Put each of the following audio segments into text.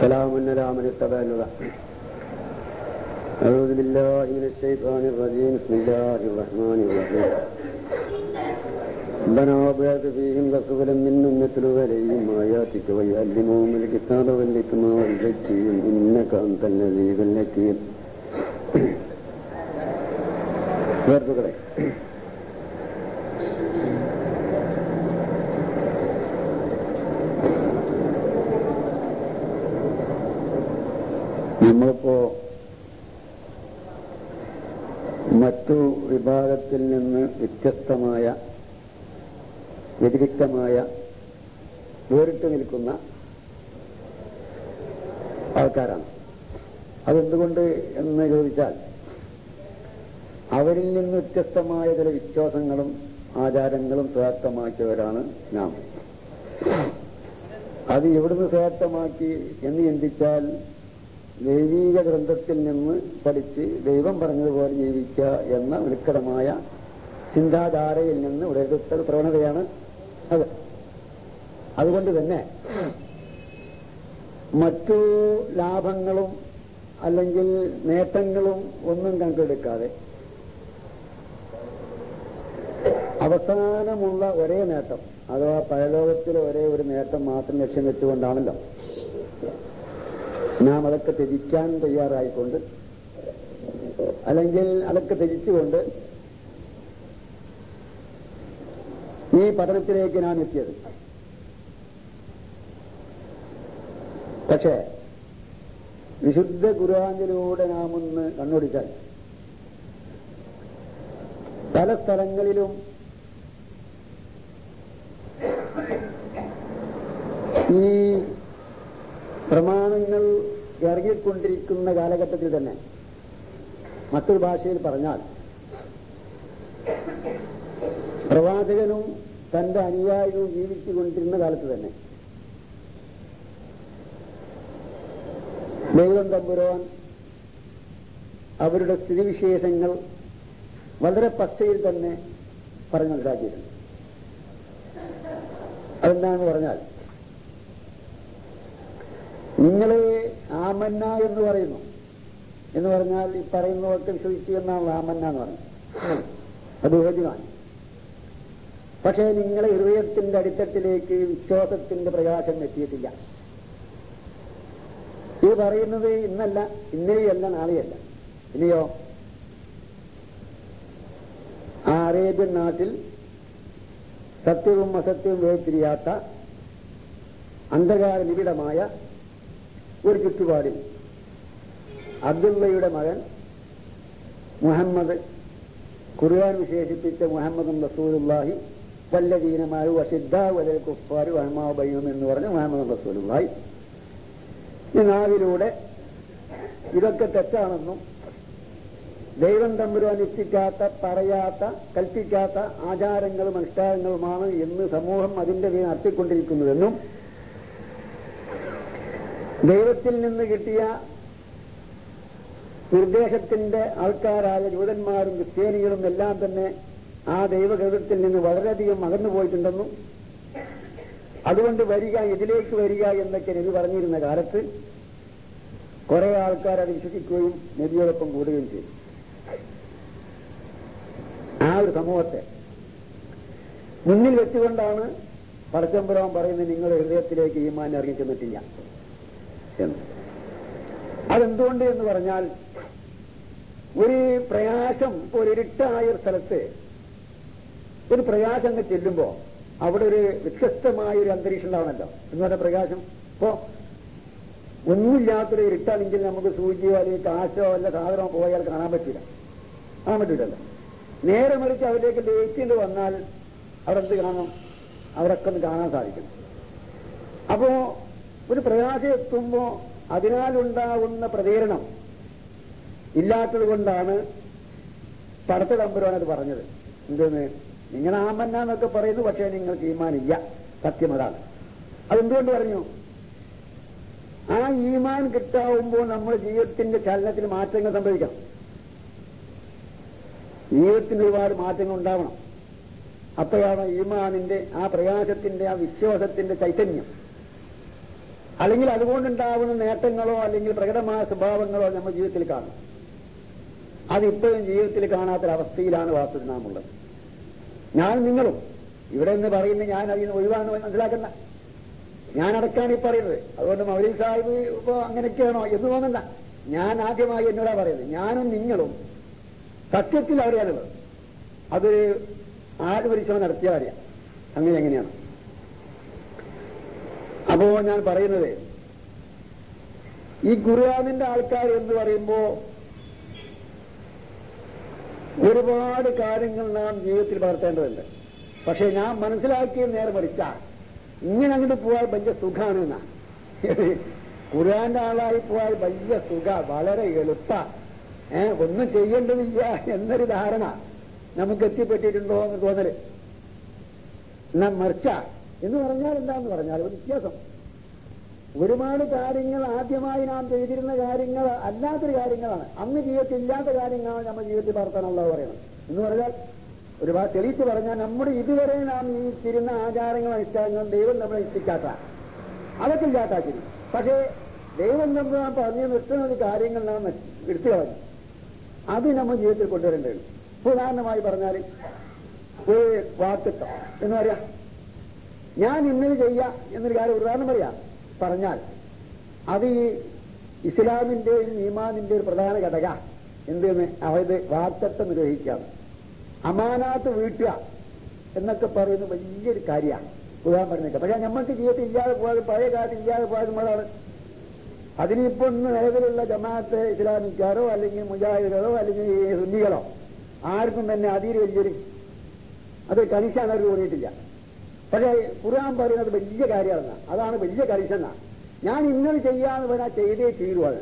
سلام على من اتبع الهدى أعوذ بالله من الشيطان الرجيم بسم الله الرحمن الرحيم ربنا وبعث فيهم رسولا منهم يتلو عليهم آياتك ويعلمهم الكتاب والحكمة ويزكيهم إنك أنت العزيز الحكيم സുഹൃത്തുക്കളെ നമ്മളിപ്പോ മറ്റു വിഭാഗത്തിൽ നിന്ന് വ്യത്യസ്തമായ വ്യതിരിക്തമായ വേറിട്ട് നിൽക്കുന്ന ആൾക്കാരാണ് അതെന്തുകൊണ്ട് എന്ന് ചോദിച്ചാൽ അവരിൽ നിന്ന് വ്യത്യസ്തമായ ചില വിശ്വാസങ്ങളും ആചാരങ്ങളും സ്വായത്തമാക്കിയവരാണ് നാം അത് എവിടുന്ന് സ്വായത്തമാക്കി എന്ന് ചിന്തിച്ചാൽ ദൈവീക ഗ്രന്ഥത്തിൽ നിന്ന് പഠിച്ച് ദൈവം പറഞ്ഞതുപോലെ ജീവിക്കുക എന്ന ഉൽക്കടമായ ചിന്താധാരയിൽ നിന്ന് ഉടലെടുത്ത ഒരു പ്രവണതയാണ് അത് അതുകൊണ്ട് തന്നെ മറ്റു ലാഭങ്ങളും അല്ലെങ്കിൽ നേട്ടങ്ങളും ഒന്നും കണക്കെടുക്കാതെ അവസാനമുള്ള ഒരേ നേട്ടം അഥവാ പരലോകത്തിലെ ഒരേ ഒരു നേട്ടം മാത്രം ലക്ഷ്യം വെച്ചുകൊണ്ടാണല്ലോ നാം അതൊക്കെ ത്യജിക്കാൻ തയ്യാറായിക്കൊണ്ട് അല്ലെങ്കിൽ അതൊക്കെ ത്യജിച്ചുകൊണ്ട് ഈ പഠനത്തിലേക്ക് നാം എത്തിയത് പക്ഷേ വിശുദ്ധ ഖുർആാനിലൂടെ നാം ഒന്ന് കണ്ണോടിച്ചാൽ പല സ്ഥലങ്ങളിലും ഈ പ്രമാണങ്ങൾ ഇറങ്ങിക്കൊണ്ടിരിക്കുന്ന കാലഘട്ടത്തിൽ തന്നെ മറ്റൊരു ഭാഷയിൽ പറഞ്ഞാൽ പ്രവാചകനും തന്റെ അനുയായികളും ജീവിച്ചുകൊണ്ടിരുന്ന കാലത്ത് തന്നെ ദൈവം തമ്പുരാൻ അവരുടെ സ്ഥിതിവിശേഷങ്ങൾ വളരെ പച്ചയിൽ തന്നെ പറഞ്ഞു മനസ്സിലാക്കിയിട്ടുണ്ട് അതെന്താണെന്ന് പറഞ്ഞാൽ നിങ്ങളെ ആമന്ന എന്ന് പറയുന്നു എന്ന് പറഞ്ഞാൽ ഈ പറയുന്നവർക്ക് വിശ്വസിച്ചു എന്നാണ് ആമന്ന എന്ന് പറയുന്നത് അത് യോഗ്യമാണ് പക്ഷേ നിങ്ങളെ ഹൃദയത്തിന്റെ അടിത്തട്ടിലേക്ക് വിശ്വാസത്തിന്റെ പ്രകാശം എത്തിയിട്ടില്ല ഇത് പറയുന്നത് ഇന്നല്ല ഇന്നലെയല്ല നാളെയല്ല ഇനിയോ ആ അറേബ്യൻ നാട്ടിൽ സത്യവും അസത്യവും വേർതിരിയാത്ത അന്ധകാര നിബിഡമായ ഒരു ചുറ്റുപാടിൽ അബ്ദുള്ളയുടെ മകൻ മുഹമ്മദ് ഖുർആൻ വിശേഷിപ്പിച്ച മുഹമ്മദ് റസൂലുല്ലാഹി വല്ലദീനമാരു വസിദ്ദാ വലൽ കുഫാരു അഹ്മാബയ്യും എന്ന് പറഞ്ഞ മുഹമ്മദ് റസൂലുല്ലാഹി ഈ നാവിലൂടെ ഇതൊക്കെ തെറ്റാണെന്നും ദൈവം തമ്പുരാൻ എത്തിക്കാത്ത പറയാത്ത കൽപ്പിക്കാത്ത ആചാരങ്ങളും അനുഷ്ഠാനങ്ങളുമാണ് എന്ന് സമൂഹം അതിന്റെ പേര് നടത്തിക്കൊണ്ടിരിക്കുന്നതെന്നും ദൈവത്തിൽ നിന്ന് കിട്ടിയ നിർദ്ദേശത്തിന്റെ ആൾക്കാരായ ജൂതന്മാരും ക്രിസ്ത്യാനികളും എല്ലാം തന്നെ ആ ദൈവകൃതത്തിൽ നിന്ന് വളരെയധികം അകന്നു പോയിട്ടുണ്ടെന്നും അതുകൊണ്ട് വരിക ഇതിലേക്ക് വരിക എന്നൊക്കെ നബി പറഞ്ഞിരുന്ന കാലത്ത് കുറെ ആൾക്കാർ അത് വിശ്വസിക്കുകയും നബിയോടൊപ്പം കൂടുകയും ചെയ്തു ആ ഒരു സമൂഹത്തെ മുന്നിൽ വെച്ചുകൊണ്ടാണ് പടച്ചമ്പുരാൻ പറയുന്നത് നിങ്ങളുടെ ഹൃദയത്തിലേക്ക് ഈമാൻ ഇറങ്ങി ചെന്നിട്ടില്ല എന്ന് അതെന്തുകൊണ്ട് എന്ന് പറഞ്ഞാൽ ഒരു പ്രയാസം ഒരു ഇരുട്ടായ ഒരു സ്ഥലത്ത് ഒരു പ്രകാശം അങ്ങ് ചെല്ലുമ്പോ അവിടെ ഒരു വ്യത്യസ്തമായ ഒരു അന്തരീക്ഷം ഉണ്ടാവണല്ലോ എന്ന് പറഞ്ഞ പ്രകാശം ഇപ്പോ ഒന്നുമില്ലാത്തൊരു ഇരുട്ടാണെങ്കിൽ നമുക്ക് സൂചിയോ അല്ലെങ്കിൽ കാശോ അല്ല സാധനമോ പോയാൽ കാണാൻ പറ്റില്ല കാണാൻ പറ്റില്ലല്ലോ നേരെ മറിച്ച് അവരിലേക്ക് ലേറ്റിൽ വന്നാൽ അവിടെ എന്ത് കാണണം അവരൊക്കെ ഒന്ന് കാണാൻ സാധിക്കും അപ്പോ ഒരു പ്രയാസം എത്തുമ്പോ അതിനാലുണ്ടാകുന്ന പ്രതികരണം ഇല്ലാത്തത് കൊണ്ടാണ് പടത്ത തമ്പുരാൻ അത് പറഞ്ഞത് എന്തെന്ന് നിങ്ങൾ ആമന്ന എന്നൊക്കെ പറയുന്നു പക്ഷേ നിങ്ങൾക്ക് ഈമാനില്ല സത്യം അതാണ് അതെന്തുകൊണ്ട് പറഞ്ഞു ആ ഈമാൻ കിട്ടാവുമ്പോൾ നമ്മുടെ ജീവിതത്തിന്റെ ചലനത്തിൽ മാറ്റങ്ങൾ സംഭവിക്കണം ജീവിതത്തിന് ഒരുപാട് മാറ്റങ്ങൾ ഉണ്ടാവണം അപ്പോഴാണ് ഈമാനിന്റെ ആ പ്രകാശത്തിന്റെ ആ വിശ്വാസത്തിന്റെ ചൈതന്യം അല്ലെങ്കിൽ അതുകൊണ്ടുണ്ടാവുന്ന നേട്ടങ്ങളോ അല്ലെങ്കിൽ പ്രകടമായ സ്വഭാവങ്ങളോ നമ്മുടെ ജീവിതത്തിൽ കാണും അതിപ്പോഴും ജീവിതത്തിൽ കാണാത്തൊരവസ്ഥയിലാണ് വാസ്തുവിൽ നാം ഉള്ളത് ഞാൻ നിങ്ങളും ഇവിടെ നിന്ന് പറയുന്നത് ഞാൻ അതിൽ നിന്ന് ഒഴിവാണെന്ന് മനസ്സിലാക്കണ്ട ഞാനടക്കാണ് ഈ പറയുന്നത് അതുകൊണ്ട് മൗലി സാഹിബ് ഇപ്പോ അങ്ങനെയൊക്കെയാണോ എന്ന് തോന്നണ്ട ഞാൻ ആദ്യമായി എന്നോടാ പറയുന്നത് ഞാനും നിങ്ങളും സത്യത്തിൽ അവിടെയാണുള്ളത് അത് ആര് പരിശ്രമം നടത്തിയാൽ അറിയാം അങ്ങനെ എങ്ങനെയാണ് അപ്പോ ഞാൻ പറയുന്നത് ഈ ഖുർആാനിന്റെ ആൾക്കാർ എന്ന് പറയുമ്പോ ഒരുപാട് കാര്യങ്ങൾ നാം ജീവിതത്തിൽ പകർത്തേണ്ടതുണ്ട് പക്ഷെ ഞാൻ മനസ്സിലാക്കിയത് നേരെ മറിച്ച ഇങ്ങനെ അങ്ങോട്ട് പോയാൽ വലിയ സുഖമാണ് എന്നാ ഖുർആന്റെ ആളായി പോയാൽ വലിയ സുഖ വളരെ എളുപ്പ ഏ ഒന്നും ചെയ്യേണ്ടതില്ല എന്നൊരു ധാരണ നമുക്ക് എത്തിപ്പെട്ടിട്ടുണ്ടോ എന്ന് തോന്നല് എന്നാ മറിച്ച എന്ന് പറഞ്ഞാൽ എന്താന്ന് പറഞ്ഞാൽ ഒരു വ്യത്യാസം ഒരുപാട് കാര്യങ്ങൾ ആദ്യമായി നാം ചെയ്തിരുന്ന കാര്യങ്ങൾ അല്ലാത്തൊരു കാര്യങ്ങളാണ് അന്ന് ജീവിതത്തിൽ ഇല്ലാത്ത കാര്യങ്ങളാണ് നമ്മുടെ ജീവിതത്തിൽ പകർത്താനുള്ളത് പറയുന്നത് എന്ന് പറഞ്ഞാൽ ഒരുപാട് തെളിയിച്ച് പറഞ്ഞാൽ നമ്മുടെ ഇതുവരെ നാം ഈ തിരുന്ന ആചാരങ്ങൾ അനുഷ്ഠാനങ്ങൾ ദൈവം നമ്മളെ ഇഷ്ടിക്കാത്ത അതൊക്കെ ഇല്ലാത്താക്കി പക്ഷേ ദൈവം നമ്മൾ നാം പറഞ്ഞു നിർത്തുന്ന ഒരു കാര്യങ്ങൾ നാം എടുത്തു കളഞ്ഞു അത് നമ്മൾ ജീവിതത്തിൽ കൊണ്ടുവരേണ്ടതാണ് ഇപ്പൊ ഉദാഹരണമായി പറഞ്ഞാൽ ഒരു വാക്തത്വം എന്ന് പറയാ ഞാൻ ഇന്നത് ചെയ്യാം എന്നൊരു കാര്യം ഉദാഹരണം പറയാം പറഞ്ഞാൽ അത് ഈ ഇസ്ലാമിന്റെയും ഈമാനിന്റെ ഒരു പ്രധാന ഘടക എന്തെന്ന് അതായത് വാക്തത്വം നിർവഹിക്കുകയാണ് അമാനാത്ത് വീട്ടുക എന്നൊക്കെ പറയുന്നത് വലിയൊരു കാര്യമാണ് ഉദാഹരണം പറഞ്ഞേക്കാം പക്ഷെ നമ്മൾക്ക് ജീവിതത്തിൽ ഇല്ലാതെ പോയത് പഴയ കാലത്ത് ഇല്ലാതെ പോയത് നമ്മളാണ് അതിനിപ്പോ ഇന്ന് നിലവിലുള്ള ജമാഅത്ത് ഇസ്ലാമിക്കാരോ അല്ലെങ്കിൽ മുജാഹിദുകളോ അല്ലെങ്കിൽ സുന്നികളോ ആർക്കും തന്നെ അതിൽ വലിയൊരു അത് കണിശാണ് അവർ തോന്നിയിട്ടില്ല പക്ഷേ ഖുർആൻ പറയുന്നത് വലിയ കാര്യമാണ് അതാണ് വലിയ കണിശന ഞാൻ ഇന്നത് ചെയ്യാന്ന് പറഞ്ഞാൽ ചെയ്തേ തീരുവാണ്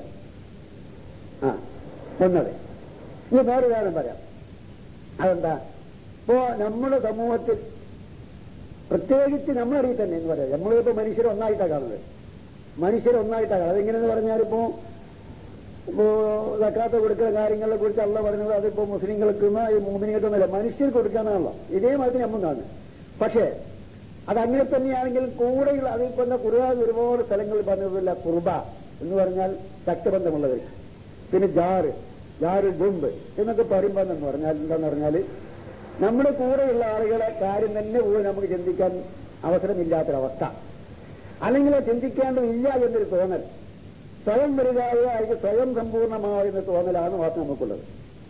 ആ ഒന്നത് ഇനി വേറെ ഉദാഹരണം പറയാം അതെന്താ ഇപ്പോ നമ്മുടെ സമൂഹത്തിൽ പ്രത്യേകിച്ച് നമ്മളറിയി തന്നെ എന്ന് പറയാം നമ്മളിപ്പോ മനുഷ്യർ ഒന്നായിട്ടാണ് കാണുന്നത് മനുഷ്യർ ഒന്നായിട്ടാണ് കാണുന്നത് അതെങ്ങനെയെന്ന് പറഞ്ഞാൽ ഇപ്പോ ഇപ്പോ തക്കാത്ത കൊടുക്കുന്ന കാര്യങ്ങളെ കുറിച്ച് അള്ള പറഞ്ഞത് അതിപ്പോ മുസ്ലിങ്ങൾക്കും ഈ മൂമിനികൾക്കൊന്നുമല്ല മനുഷ്യർക്ക് കൊടുക്കാന്നാണല്ലോ ഇതേ മാതിരി നമ്മൾ കാണുന്നത് പക്ഷേ അതങ്ങനെ തന്നെയാണെങ്കിൽ കൂടെയുള്ള അതിപ്പോ എന്താ കുറുകാൻ ഒരുപാട് സ്ഥലങ്ങളിൽ പറഞ്ഞതല്ല കുർബ എന്ന് പറഞ്ഞാൽ രക്തബന്ധമുള്ളവർ പിന്നെ ജാറ് ജാറ് ജുമ്പ് എന്നൊക്കെ പറയുമ്പോൾ എന്ന് പറഞ്ഞാൽ എന്താന്ന് പറഞ്ഞാല് നമ്മുടെ കൂടെയുള്ള ആളുകളെ കാര്യം തന്നെ പോലും നമുക്ക് ചിന്തിക്കാൻ അവസരമില്ലാത്തൊരവസ്ഥ അല്ലെങ്കിൽ ചിന്തിക്കേണ്ടതില്ല എന്നൊരു തോന്നൽ സ്വയം വലുതായ അല്ലെങ്കിൽ സ്വയം സമ്പൂർണ്ണമാവുന്ന തോന്നലാണ് മാത്രം നമുക്കുള്ളത്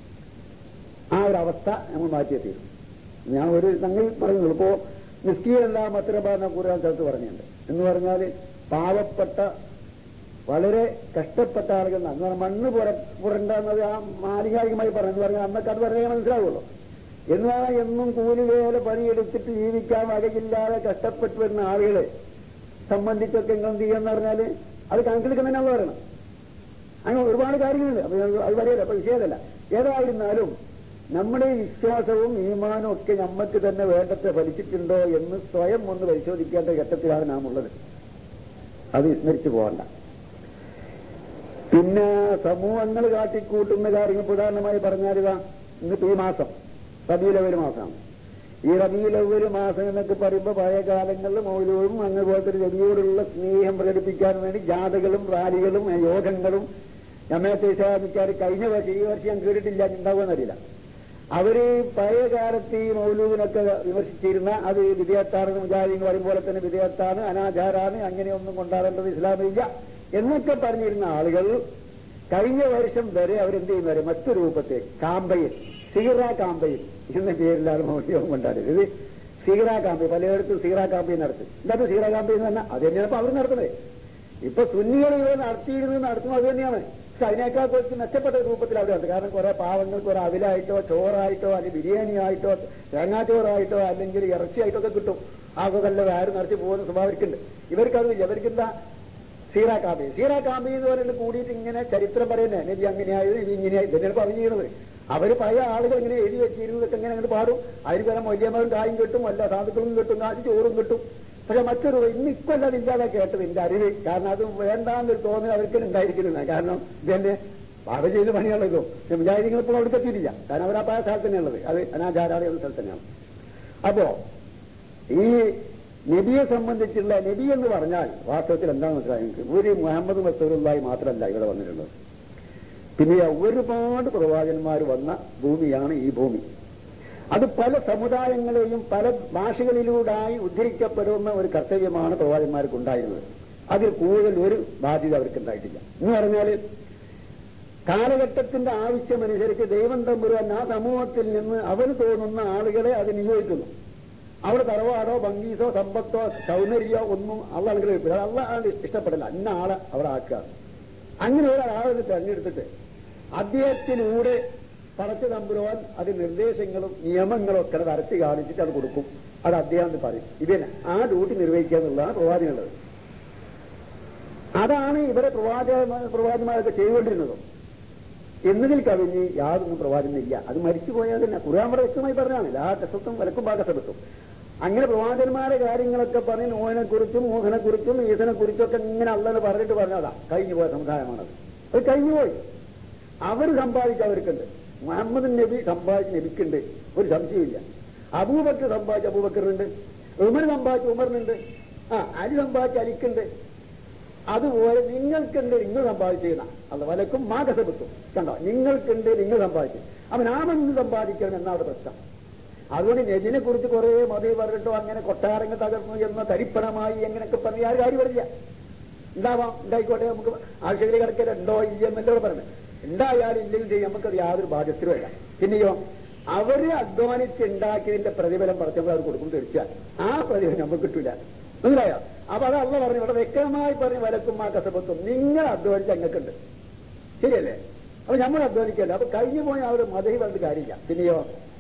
ആ ഒരു അവസ്ഥ നമ്മൾ മാറ്റിയെത്തിയിരുന്നു ഞാൻ ഒരു സംഗതി പറഞ്ഞുള്ളൂ ഇപ്പോ നിസ്കീരെല്ലാം മത്രബാന്ന കൂറാൻ സ്ഥലത്ത് പറഞ്ഞിട്ടുണ്ട് എന്ന് പറഞ്ഞാൽ പാവപ്പെട്ട വളരെ കഷ്ടപ്പെട്ട ആളുകൾ എന്ന് പറഞ്ഞാൽ മണ്ണ് പുര പുരണ്ടെന്നത് ആ ആധികാരികമായി പറഞ്ഞു എന്ന് പറഞ്ഞാൽ അന്നൊക്കെ അത് പറഞ്ഞേ മനസ്സിലാവുള്ളൂ എന്ന് പറഞ്ഞാൽ എന്നും കൂലിവേല പണിയെടുത്തിട്ട് ജീവിക്കാൻ വകയില്ലാതെ കഷ്ടപ്പെട്ടു വരുന്ന ആളുകളെ സംബന്ധിച്ചൊക്കെ നിങ്ങൾ എന്ത് ചെയ്യാന്ന് പറഞ്ഞാല് അത് കണക്കിലെടുക്കുന്നതിനാണ് പറയണം അങ്ങനെ ഒരുപാട് കാര്യങ്ങളുണ്ട് അപ്പൊ ഞാൻ അത് പറയല്ല അപ്പൊ വിഷയമല്ല ഏതായിരുന്നാലും നമ്മുടെ ഈ വിശ്വാസവും ഈമാനും ഒക്കെ നമുക്ക് തന്നെ വേണ്ടത്ര ഫലിച്ചിട്ടുണ്ടോ എന്ന് സ്വയം ഒന്ന് പരിശോധിക്കേണ്ട ഘട്ടത്തിലാണ് നാം ഉള്ളത് അത് വിസ്മരിച്ചു പോകണ്ട പിന്നെ സമൂഹങ്ങൾ കാട്ടിക്കൂട്ടുന്ന കാര്യങ്ങൾ ഉദാഹരണമായി പറഞ്ഞാലിതാ ഇന്നിപ്പോ ഈ മാസം റബീലവര് മാസമാണ് ഈ റബീലവര് മാസം എന്നൊക്കെ പറയുമ്പോൾ പഴയ കാലങ്ങളിൽ മൗലവും അങ്ങനെപോലത്തെ രവിയോടുള്ള സ്നേഹം പ്രകടിപ്പിക്കാൻ വേണ്ടി ജാഥകളും റാലികളും യോഗങ്ങളും നമ്മത്തെ ഇസ്ലാമിക്കാർ കഴിഞ്ഞ വർഷം ഈ വർഷം ഞാൻ കേട്ടിട്ടില്ല ഉണ്ടാവുമെന്നറിയില്ല അവര് പഴയ കാലത്ത് ഈ മൗലൂദിനൊക്കെ വിമർശിച്ചിരുന്ന അത് വിധേയത്താണ് മുജാഹിദീൻ പറയും പോലെ തന്നെ വിധേയത്താണ് അനാചാരാണ് അങ്ങനെയൊന്നും കൊണ്ടാടേണ്ടത് ഇസ്ലാമില്ല എന്നൊക്കെ പറഞ്ഞിരുന്ന ആളുകൾ കഴിഞ്ഞ വർഷം വരെ അവരെന്ത് ചെയ്യുന്നവരെ മറ്റു രൂപത്തെ കാമ്പയിൽ സീറ കാമ്പയിൽ എന്ന പേരിലാണ് മൗലികം കൊണ്ടാടുന്നത് ഇത് സീറ കാമ്പി പലയിടത്തും സീറ കാമ്പി നടത്തും എന്താണ് സീറ കാമ്പി എന്ന് പറഞ്ഞാൽ അത് തന്നെയാണ് ഇപ്പൊ അവർ നടത്തുന്നത് ഇപ്പൊ സുന്നികൾ ഇവ നടത്തിയിരുന്നത് നടത്തുന്നത് അത് തന്നെയാണ് പക്ഷെ അതിനേക്കാൾ കുറച്ച് മെച്ചപ്പെട്ട രൂപത്തിൽ അവർ നടത്തും കാരണം കുറെ പാവങ്ങൾക്ക് ഒരു അവിലായിട്ടോ ചോറായിട്ടോ അല്ലെങ്കിൽ ബിരിയാണി ആയിട്ടോ തേങ്ങാച്ചോറായിട്ടോ അല്ലെങ്കിൽ ഇറച്ചിയായിട്ടോ ഒക്കെ കിട്ടും ആകൊല്ല ആരും നടത്തി പോകുന്ന സ്വഭാവത്തിക്കുണ്ട് ഇവർക്കതില്ല ഇവർക്കെന്താ സീറ കാമ്പി സീറ കാമ്പി എന്ന് പറയുന്നത് കൂടിയിട്ട് ഇങ്ങനെ ചരിത്രം പറയുന്നത് നബി അങ്ങനെയായത് നബി ഇങ്ങനെയായി ഇതന്നെയാണ് പറഞ്ഞു ചെയ്യുന്നത് അവര് പഴയ ആളുകൾ ഇങ്ങനെ എഴുതി വെച്ചിരുന്നതൊക്കെ ഇങ്ങനെ അങ്ങോട്ട് പാടും അതിന് പല മൊല്യമാരും കായും കിട്ടും എല്ലാ സാധുക്കളും കിട്ടും കാശ് ചോറും കിട്ടും പക്ഷെ മറ്റൊരു ഇന്ന് ഇക്കൊല്ലം ഇല്ലാതെ കേട്ടത് എന്റെ അറിവ് കാരണം അത് വേണ്ടാന്നൊരു തോന്നൽ അവർക്ക് ഉണ്ടായിരിക്കുന്നില്ല കാരണം ഇതെന്നെ പാപ ചെയ്ത് പണികളെക്കും വിചാരിങ്ങൾ ഇപ്പോൾ അവിടെ എത്തിയിട്ടില്ല കാരണം അവർ ആ പഴയ സ്ഥലത്ത് തന്നെയുള്ളത് അത് അനാചാരാലയ സ്ഥലത്ത് തന്നെയാണ് അപ്പോ ഈ നബിയെ സംബന്ധിച്ചുള്ള നബി എന്ന് പറഞ്ഞാൽ വാസ്തവത്തിൽ എന്താണെന്ന് മനസ്സിലായി നിങ്ങൾക്ക് ഒരു മുഹമ്മദ് മസൂറുള്ളായി മാത്രമല്ല ഇവിടെ വന്നിട്ടുള്ളത് പിന്നെ ഒരുപാട് പ്രവാചകന്മാർ വന്ന ഭൂമിയാണ് ഈ ഭൂമി അത് പല സമുദായങ്ങളെയും പല ഭാഷകളിലൂടായി ഉദ്ധരിക്കപ്പെടുന്ന ഒരു കർത്തവ്യമാണ് പ്രവാചകന്മാർക്ക് ഉണ്ടായിരുന്നത് അതിൽ കൂടുതൽ ഒരു ബാധ്യത അവർക്ക് ഉണ്ടായിട്ടില്ല എന്ന് പറഞ്ഞാൽ കാലഘട്ടത്തിന്റെ ആവശ്യമനുസരിച്ച് ദൈവം തമ്പുരാൻ ആ സമൂഹത്തിൽ നിന്ന് അവന് തോന്നുന്ന ആളുകളെ അത് നിയോഗിക്കുന്നു അവിടെ തറവാടോ ഭംഗീസോ സമ്പത്തോ സൗന്ദര്യമോ ഒന്നും അള്ള ആളുകളെ അള്ള ആൾ ഇഷ്ടപ്പെടില്ല ഇന്ന ആളെ അവിടെ ആക്കുക അങ്ങനെ ഒരാളെ തെരഞ്ഞെടുത്തിട്ട് അദ്ദേഹത്തിലൂടെ പടച്ചു തമ്പുരാൻ അത് നിർദ്ദേശങ്ങളും നിയമങ്ങളും ഒക്കെ വരച്ച് കാണിച്ചിട്ട് അത് കൊടുക്കും അത് അദ്ദേഹം എന്ന് പറയും ഇതിന് ആ ഡ്യൂട്ടി നിർവഹിക്കുക എന്നുള്ളതാണ് പ്രവാചകനുള്ളത് അതാണ് ഇവരെ പ്രവാചക പ്രവാചകന്മാരൊക്കെ ചെയ്തുകൊണ്ടിരുന്നത് എന്നതിൽ കവിഞ്ഞ് യാതൊന്നും പ്രവാചകനില്ല അത് മരിച്ചു പോയാൽ തന്നെ ഖുർആൻ വളരെ വ്യക്തമായി പറഞ്ഞാണ് ലാ കസത്തും വലക്കും പാകസെടുത്തും അങ്ങനെ പ്രവാചകന്മാരെ കാര്യങ്ങളൊക്കെ പറഞ്ഞ് നോഹനെ കുറിച്ചും മോഹനെ കുറിച്ചും ഈസനെ കുറിച്ചും ഒക്കെ ഇങ്ങനെ അല്ലെന്ന് പറഞ്ഞിട്ട് പറഞ്ഞതാ കഴിഞ്ഞു പോയ സമുദായമാണത് അത് കഴിഞ്ഞുപോയി അവർ സമ്പാദിച്ച അവർക്കുണ്ട് മുഹമ്മദ് നബി സമ്പാദിച്ച നബിക്കുണ്ട് ഒരു സംശയമില്ല അബൂബക്കർ സമ്പാദിച്ച അബൂബക്കറിനുണ്ട് ഉമർ സമ്പാദിച്ച ഉമറിനുണ്ട് ആ അലി സമ്പാദിച്ച അലിക്കുണ്ട് അതുപോലെ നിങ്ങൾക്കുണ്ട് നിങ്ങൾ സമ്പാദിച്ചിരുന്ന അത് വലക്കും മാ കസബത്തും കണ്ടോ നിങ്ങൾക്കുണ്ട് നിങ്ങൾ സമ്പാദിച്ചു അവൻ ആമെന്ന് സമ്പാദിക്കണം എന്നാണ് പ്രശ്നം അതുകൊണ്ട് നെജിനെ കുറിച്ച് കുറെ മതി പറഞ്ഞിട്ടോ അങ്ങനെ കൊട്ടാരങ്ങൾ തകർന്നു എന്ന തരിപ്പണമായി എങ്ങനെയൊക്കെ പറഞ്ഞ ആരും കാര്യം പറഞ്ഞില്ല ഉണ്ടാവാം ഉണ്ടായിക്കോട്ടെ നമുക്ക് ആവശ്യത്തിൽ കിടക്കല ഉണ്ടോ ഇല്ല എന്നല്ലോ പറഞ്ഞു ഉണ്ടായാലും ഇല്ലെങ്കിൽ ചെയ്യും നമുക്കത് യാതൊരു ബാധ്യസ്ഥരുമല്ല പിന്നെയോ അവര് അധ്വാനിച്ച് ഉണ്ടാക്കിയതിന്റെ പ്രതിഫലം പറഞ്ഞപ്പോൾ അവർ കൊടുക്കും തീർച്ചയാൽ ആ പ്രതിഫലം നമുക്ക് കിട്ടൂല മനസ്സിലായോ അപ്പൊ അത് അല്ല പറഞ്ഞു ഇവിടെ വ്യക്തമായി പറഞ്ഞു വലക്കും ആ കസബത്തും നിങ്ങൾ അധ്വാനിച്ച് അങ്ങക്കുണ്ട് ശരിയല്ലേ അപ്പൊ നമ്മൾ അധ്വാനിക്കല്ല അപ്പൊ കഴിഞ്ഞു പോയ അവർ മതഹി പറഞ്ഞിട്ട് കാര്യമില്ല പിന്നെയോ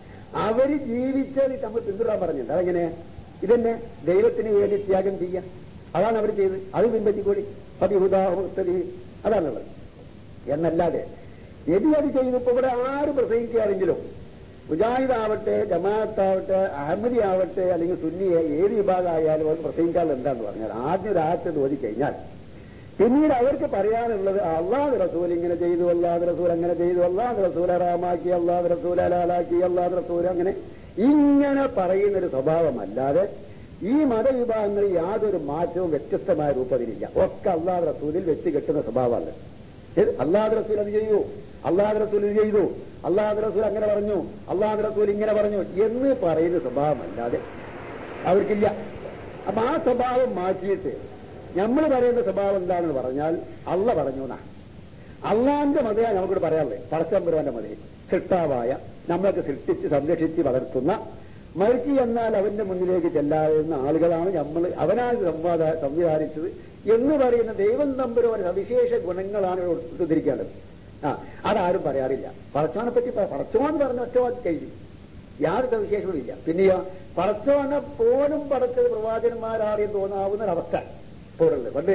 അവര് ജീവിച്ചത് നമ്മൾ പിന്തുടരാൻ പറഞ്ഞിട്ടുണ്ട് അതെങ്ങനെ ഇതന്നെ ദൈവത്തിന് വേണ്ടി ത്യാഗം ചെയ്യാം അതാണ് അവർ ചെയ്തത് അത് പിൻപറ്റിക്കൂടി പതിഹുദാഹുത്തതി അതാണുള്ളത് എന്നല്ലാതെ നബി അത് ചെയ്തപ്പോ ഇവിടെ ആര് പ്രസംഗിക്കുകയാണെങ്കിലും മുജാഹിദാവട്ടെ ജമാഅത്താവട്ടെ അഹമ്മദി ആവട്ടെ അല്ലെങ്കിൽ സുന്നിയെ ഏത് വിഭാഗമായാലും അത് പ്രസംഗിക്കാനുള്ള എന്താന്ന് പറഞ്ഞാൽ ആദ്യം ഒരു ആഴ്ച തോന്നി കഴിഞ്ഞാൽ പിന്നീട് അവർക്ക് പറയാനുള്ളത് അള്ളാഹ് റസൂൽ ഇങ്ങനെ ചെയ്തു അള്ളാഹ് റസൂൽ അങ്ങനെ ചെയ്തു അള്ളാഹ് റസൂൽ അറാമാക്കി അള്ളാഹ് റസൂൽ അലാലാക്കി അള്ളാഹ് റസൂൽ അങ്ങനെ ഇങ്ങനെ പറയുന്നൊരു സ്വഭാവമല്ലാതെ ഈ മതവിഭാഗങ്ങളിൽ യാതൊരു മാറ്റവും വ്യത്യസ്തമായ രൂപത്തിലില്ല ഒക്കെ അള്ളാഹ് റസൂലിൽ വെച്ച് കെട്ടുന്ന സ്വഭാവമാണ് അള്ളാഹ് റസൂൽ അത് ചെയ്യൂ അള്ളാഹ് റസൂൽ ഇത് ചെയ്തു അള്ളാഹ് റസൂൽ അങ്ങനെ പറഞ്ഞു അള്ളാഹ് റസൂൽ ഇങ്ങനെ പറഞ്ഞു എന്ന് പറയുന്ന സ്വഭാവമല്ലാതെ അവർക്കില്ല അപ്പൊ ആ സ്വഭാവം മാറ്റിയിട്ട് നമ്മൾ പറയുന്ന സ്വഭാവം എന്താണെന്ന് പറഞ്ഞാൽ അള്ള പറഞ്ഞു എന്നാണ് അള്ളാന്റെ മതയാണ് നമുക്കിവിടെ പറയാനുള്ളത് പടച്ചമ്പുരാന്റെ മതി സൃഷ്ടാവായ നമ്മളൊക്കെ സൃഷ്ടിച്ച് സംരക്ഷിച്ച് വളർത്തുന്ന മരിച്ചു എന്നാൽ അവന്റെ മുന്നിലേക്ക് ചെല്ലാവുന്ന ആളുകളാണ് നമ്മൾ അവനാൽ സംവാദ സംവിധാനിച്ചത് എന്ന് പറയുന്ന ദൈവം തമ്പുരാൻ സവിശേഷ ഗുണങ്ങളാണ് ഇവിടെ ഉദ്ധരിക്കേണ്ടത് ആ അതാരും പറയാറില്ല പടച്ചോനെ പറ്റി പടച്ചോന്ന് പറഞ്ഞ ഒറ്റ വാക്ക് കഴിഞ്ഞു യാതൊരു സവിശേഷവും ഇല്ല പിന്നെയോ പടച്ചോനെ പോലും പടച്ചത് പ്രവാചകന്മാരാണെന്ന് തോന്നാവുന്ന ഒരവസ്ഥ ഇപ്പോഴുള്ളത് പണ്ട്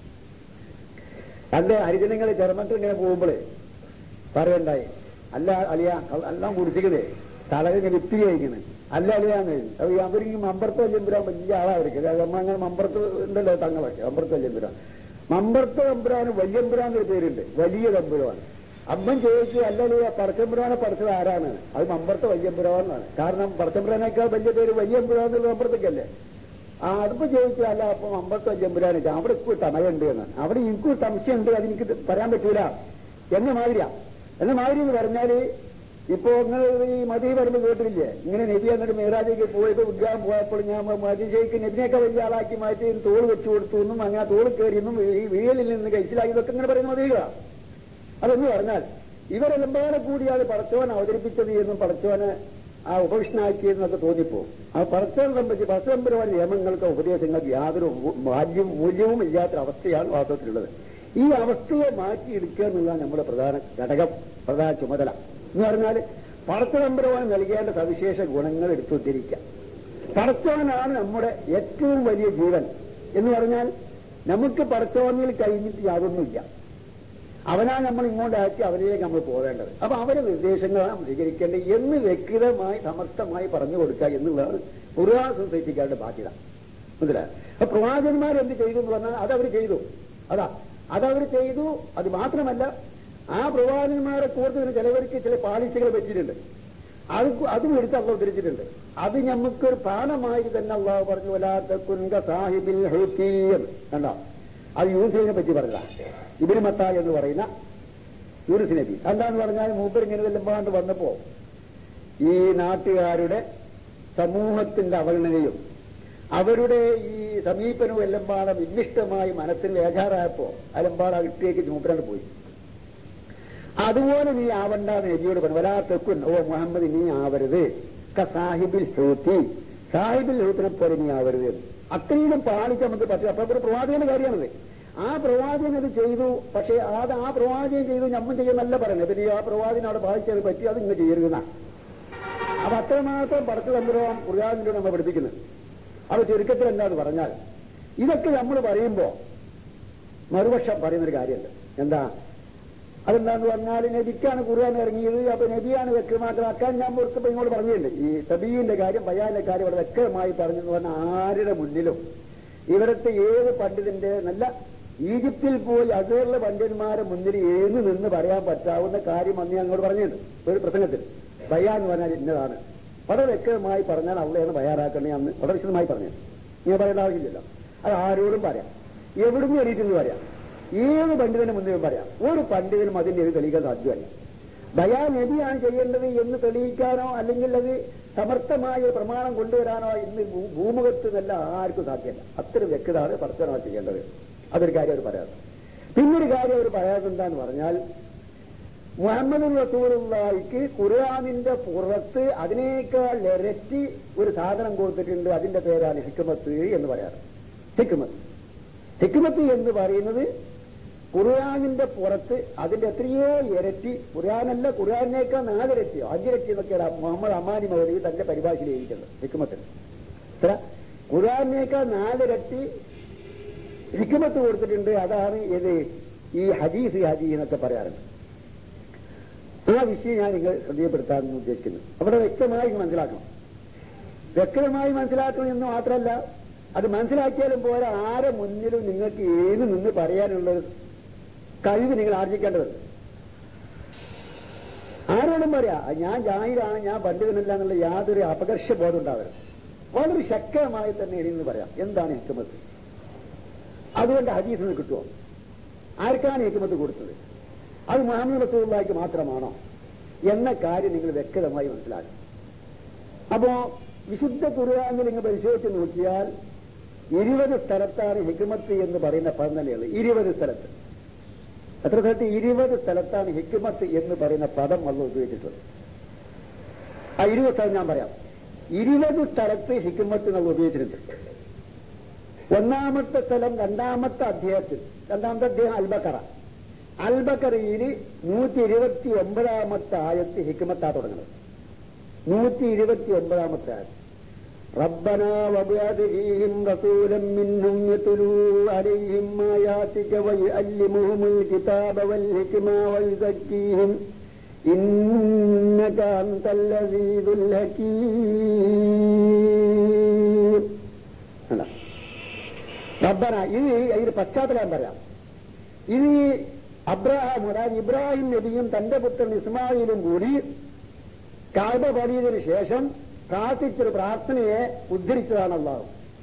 പണ്ട് ഹരിജനങ്ങൾ ചെറുമത്തിൽ ഇങ്ങനെ പോകുമ്പോഴേ പറയണ്ടായി അല്ല അലിയ എല്ലാം കുടിച്ചിക്കതേ തലകങ്ങനെ വിപ്പി കഴിക്കണ് അല്ല അലിയാന്ന് അപ്പൊ അവർക്ക് മമ്പർത്ത് വല്യമ്പുരാൻ വലിയ ആളായിരിക്കും അങ്ങനെ മമ്പർത്ത് ഉണ്ടല്ലോ തങ്ങളൊക്കെ മമ്പർത്ത് വല്യമ്പുരാൻ മമ്പർത്ത് തമ്പുരാന് വല്യമ്പുരാൻ എന്നൊരു പേരുണ്ട് വലിയ തമ്പുരാൻ അമ്മൻ ചോദിച്ചു അല്ലല്ലേ പടച്ചമ്പുരാനെ പഠിച്ചത് ആരാണ് അത് മമ്പർത്ത് വല്യമ്പുരാന്നാണ് കാരണം പടച്ചമ്പുരാനേക്കാൾ വലിയ പേര് വല്യമ്പുരാൻ എന്നുള്ള മമ്പർത്തേക്കല്ലേ ആ അതിപ്പോ ചോദിച്ചു അല്ല അപ്പൊ അമ്പത്തി വല്യമ്പുരാനൊക്കെ അവിടെ ഇപ്പോൾ തമയുണ്ട് എന്നാണ് അവിടെ എനിക്കും സംശയമുണ്ട് അതെനിക്ക് പറയാൻ പറ്റൂല എന്ന മാതിരിയാ എന്ന മാതിരി എന്ന് പറഞ്ഞാല് ഇപ്പോ നിങ്ങൾ ഈ മതി വരുമ്പോൾ കേട്ടില്ലേ ഇങ്ങനെ നബി എന്നിട്ട് മേരാജയ്ക്ക് പോയപ്പോ ഉദ്ഘാടനം പോയപ്പോൾ ഞാൻ മതിശയ്ക്ക് നബിനെയൊക്കെ വലിയ ആളാക്കി മാറ്റി തോള് വെച്ചു കൊടുത്തു എന്നും അങ്ങനെ തോള് കയറിയെന്നും ഈ വീഴലിൽ നിന്ന് കഴിച്ചിലായി ഇതൊക്കെ ഇങ്ങനെ പറയുന്ന മതിയുക അതെന്ന് പറഞ്ഞാൽ ഇവരെല്ലാം കൂടി അത് പടച്ചോൻ അവതരിപ്പിച്ചത് എന്നും പടച്ചോനെ ആ ഉപവിഷ്ണാക്കിയെന്നൊക്കെ തോന്നിപ്പോ ആ പടച്ചോനെ സംബന്ധിച്ച് പടച്ചോമ്പരമായ നിയമങ്ങൾക്ക് ഉപദേശങ്ങൾക്ക് യാതൊരു ബാല്യം മൂല്യവും ഇല്ലാത്ത അവസ്ഥയാണ് വാസ്തവത്തിലുള്ളത് ഈ അവസ്ഥയെ മാറ്റിയെടുക്കുക എന്നുള്ളതാണ് നമ്മുടെ പ്രധാന ഘടകം പ്രധാന ചുമതല എന്ന് പറഞ്ഞാൽ പടച്ചതമ്പരവാൻ നൽകേണ്ട സവിശേഷ ഗുണങ്ങൾ എടുത്തുദ്ധരിക്കുക പടച്ചവനാണ് നമ്മുടെ ഏറ്റവും വലിയ ജീവൻ എന്ന് പറഞ്ഞാൽ നമുക്ക് പടച്ചവനിൽ കഴിഞ്ഞിട്ട് യാതൊന്നുമില്ല അവനാ നമ്മൾ ഇങ്ങോട്ടാക്കി അവരിലേക്ക് നമ്മൾ പോകേണ്ടത് അപ്പൊ അവരുടെ നിർദ്ദേശങ്ങളാണ് നമ്മൾ സ്വീകരിക്കേണ്ടത് എന്ന് വ്യക്തിതമായി സമർത്ഥമായി പറഞ്ഞു കൊടുക്കുക എന്നുള്ളതാണ് പുരാ സൊസൈറ്റിക്കാരുടെ ബാധ്യത മനസ്സിലായോ അപ്പൊ പ്രവാചകന്മാർ എന്ത് ചെയ്തു എന്ന് പറഞ്ഞാൽ അതവർ ചെയ്തു അതാ അതവർ ചെയ്തു അത് മാത്രമല്ല ആ പ്രവാചകന്മാരെ കൂടുതൽ ചിലവർക്ക് ചില പാളിച്ചകൾ വെച്ചിട്ടുണ്ട് അത് അതും എടുത്ത് അള്ള ഉദ്ധരിച്ചിട്ടുണ്ട് അത് ഞമ്മക്കൊരു പാഠമായി തന്നെ അള്ളാഹു പറഞ്ഞു വലാത്ത കുൻക സാഹിബിൽ ഹൂത്തിയം കണ്ടോ അത് യൂസുഫിനെ പറ്റി പറഞ്ഞ ഇബിന് മത്തായി എന്ന് പറയുന്ന യൂനുസ് നബി എന്താന്ന് പറഞ്ഞാൽ മൂപ്പർ ഇങ്ങനെ വെല്ലുമ്പാണ്ട് വന്നപ്പോ ഈ നാട്ടുകാരുടെ സമൂഹത്തിന്റെ അവഗണനയും അവരുടെ ഈ സമീപനവും എല്ലാം പാടെ വിനിഷ്ടമായി മനസ്സിൽ വേജാറായപ്പോ അലമ്പാട് അകത്തേക്ക് മൂപ്പരാണ്ട് പോയി അതുപോലെ നീ ആവണ്ട എന്ന് നബിയോട് പറഞ്ഞു വലാത്തക്കുൻ ഓ മുഹമ്മദ് നീ ആവരുത് ക സാഹിബിൽ ഹൂത്തി സാഹിബിൽ ഹൂത്തിനെ പോലെ നീ ആവരുത് എന്ന്. അത്രയും പാലിച്ച് നമുക്ക് പറ്റും അപ്പൊ ഒരു പ്രവാചകന്റെ കാര്യമാണത് ആ പ്രവാചകൻ അത് ചെയ്തു പക്ഷേ അത് ആ പ്രവാചകൻ ചെയ്തു നമ്മൾ ചെയ്യുന്നല്ല പറയുന്നത് പിന്നെ ആ പ്രവാചകൻ അവിടെ ബാധിച്ചത് പറ്റി അത് ഇങ്ങനെ ചെയ്യരുതെന്നാ അത് അത്രമാത്രം പടച്ചു തമ്പുരാൻ ഖുർആാനിലൂടെ നമ്മൾ പഠിപ്പിക്കുന്നത് അത് ചുരുക്കത്തിൽ എന്താന്ന് പറഞ്ഞാൽ ഇതൊക്കെ നമ്മൾ പറയുമ്പോ മറുപക്ഷം പറയുന്നൊരു കാര്യമുണ്ട് എന്താ അതെന്താന്ന് പറഞ്ഞാൽ നബിക്കാണ് ഖുർആൻ ഇറങ്ങിയത് അപ്പൊ നബിയാണ് വ്യക്തമാക്കാൻ ഞാൻ പുറത്തപ്പോ ഇങ്ങോട്ട് പറഞ്ഞിട്ടുണ്ട് ഈ തബീന്റെ കാര്യം ബയാന്റെ കാര്യം ഇവിടെ വ്യക്തമായി പറഞ്ഞെന്ന് പറഞ്ഞാൽ ആരുടെ മുന്നിലും ഇവിടുത്തെ ഏത് പണ്ഡിതന്റെ നല്ല ഈജിപ്തിൽ പോയി അതേറുള്ള പണ്ഡിതന്മാരെ മുന്നിൽ ഏന്ന് നിന്ന് പറയാൻ പറ്റാവുന്ന കാര്യം അന്ന് ഞാൻ അങ്ങോട്ട് പറഞ്ഞിട്ടുണ്ട് ഒരു പ്രസംഗത്തിൽ ബയാൻ എന്ന് പറഞ്ഞാൽ ഇന്നതാണ് വളരെ വ്യക്തമായി പറഞ്ഞാൽ അവിടെയാണ് ബയാറാക്കണേ അന്ന് വളരെ വിശദമായി പറഞ്ഞു ഞാൻ പറയേണ്ട ആവശ്യമില്ലല്ലോ അത് ആരോടും പറയാം എവിടുന്ന് എണീറ്റെന്ന് പറയാം ഏത് പണ്ഡിതന് മുന്നിലും പറയാം ഒരു പണ്ഡിതനും അതിന്റെ ഇത് തെളിയിക്കാൻ സാധ്യമല്ല ബയാ നബിയാണ് ചെയ്യേണ്ടത് എന്ന് തെളിയിക്കാനോ അല്ലെങ്കിൽ അത് സമർത്ഥമായ ഒരു പ്രമാണം കൊണ്ടുവരാനോ ഇന്ന് ഭൂ- ഭൂമുഖത്ത് നല്ല ആർക്കും സാധ്യമല്ല അത്ര വ്യക്തതാണ് പരസ്പരമാണ് ചെയ്യേണ്ടത് അതൊരു കാര്യം അവർ പറയാറ് പിന്നൊരു കാര്യം അവർ പറയാത്തത് എന്താന്ന് പറഞ്ഞാൽ മുഹമ്മദ് റസൂലുള്ളാഹിക്ക് ഖുർആാനിന്റെ പുറത്ത് അതിനേക്കാൾ ഇരട്ടി ഒരു സാധനം കൊടുത്തിട്ടുണ്ട് അതിന്റെ പേരാണ് ഹിക്മത്ത് എന്ന് പറയാറ് ഹിക്മത്ത് ഹിക്മത്ത് എന്ന് പറയുന്നത് ഖുർആാനിന്റെ പുറത്ത് അതിന്റെ എത്രയോ ഇരട്ടി ഖുർആാനല്ല ഖുർആാനേക്കാൾ നാലിരട്ടിയോ അഞ്ചിരട്ടി എന്നൊക്കെയാണ് മുഹമ്മദ് അമാനി മൗലവി തന്റെ പരിഭാഷയിൽ എഴുതിയിട്ടുണ്ട് ഹിക്മത്തിന് എത്ര ഖുർആാനേക്കാൾ നാലിരട്ടി ഹിക്മത്ത് കൊടുത്തിട്ടുണ്ട് അതാണ് ഇത് ഈ ഹദീസ് ഹദീ എന്നൊക്കെ പറയാറുണ്ട് ആ വിഷയം ഞാൻ നിങ്ങൾ ശ്രദ്ധയപ്പെടുത്താൻ ഉദ്ദേശിക്കുന്നു അവിടെ വ്യക്തമായി മനസ്സിലാക്കണം വ്യക്തമായി മനസ്സിലാക്കണം എന്ന് മാത്രമല്ല അത് മനസ്സിലാക്കിയാലും പോരാ ആരെ മുന്നിലും നിങ്ങൾക്ക് ഏത് നിന്ന് പറയാനുള്ള കഴിവ് നിങ്ങൾ ആർജിക്കേണ്ടതുണ്ട് ആരോടും പറയാ ഞാൻ ജാഹിരാണ് ഞാൻ പണ്ഡിതനല്ല എന്നുള്ള യാതൊരു അപകർഷ ബോധം ഉണ്ടാവരുത് വളരെ ശക്തമായി തന്നെ ഇനിന്ന് പറയാം എന്താണ് ഹിക്കുമത്ത് അതുകൊണ്ട് ഹദീസിന് കിട്ടുമോ ആർക്കാണ് ഹിക്കുമത്ത് കൊടുത്തത് അത് മുഹമ്മദ് റസൂള്ളാഹിക്ക് മാത്രമാണോ എന്ന കാര്യം നിങ്ങൾ വ്യക്തമായി മനസ്സിലാക്കണം അപ്പോ വിശുദ്ധ ഖുർആാനിൽ നിങ്ങൾ പരിശോധിച്ച് നോക്കിയാൽ ഇരുപത് സ്ഥലത്താണ് ഹിക്മത്ത് എന്ന് പറയുന്ന പദം തന്നെയുള്ളത് ഇരുപത് സ്ഥലത്ത് എത്ര സ്ഥലത്ത് ഇരുപത് സ്ഥലത്താണ് ഹിക്മത്ത് എന്ന് പറയുന്ന പദം വന്ന് ഉപയോഗിച്ചിട്ടുള്ളത് ആ ഇരുപത് സ്ഥലം ഞാൻ പറയാം ഇരുപത് സ്ഥലത്ത് ഹിക്മത്ത് നമ്മൾ ഉപയോഗിച്ചിട്ടുണ്ട് ഒന്നാമത്തെ സ്ഥലം രണ്ടാമത്തെ അധ്യായത്തിൽ രണ്ടാമത്തെ അധ്യായം അൽബക്കറ അൽബക്കറയിൽ നൂറ്റി ഇരുപത്തി ഒമ്പതാമത്തെ ആയത്ത് ഹിക്മത്താ തുടങ്ങുന്നത് നൂറ്റി ഇരുപത്തി ഒമ്പതാമത്തെ ആയത്ത് ربنا وابعث فيهم رسولا منهم يتلو عليهم آياتك ويعلمهم الكتاب والحكمة ويزكيهم إنك أنت العزيز الحكيم അല്ല. റബ്ബന ഇത് ഇതിന് പശ്ചാത്തലം പറയാം ഇത് അബ്രഹാം അതായത് ഇബ്രാഹിം നബിയും തന്റെ പുത്രൻ ഇസ്മായിലും കൂടി കാബ പണിയതിനു ശേഷം പ്രാർത്ഥിച്ചൊരു പ്രാർത്ഥനയെ ഉദ്ധരിച്ചതാണ് അള്ളാഹു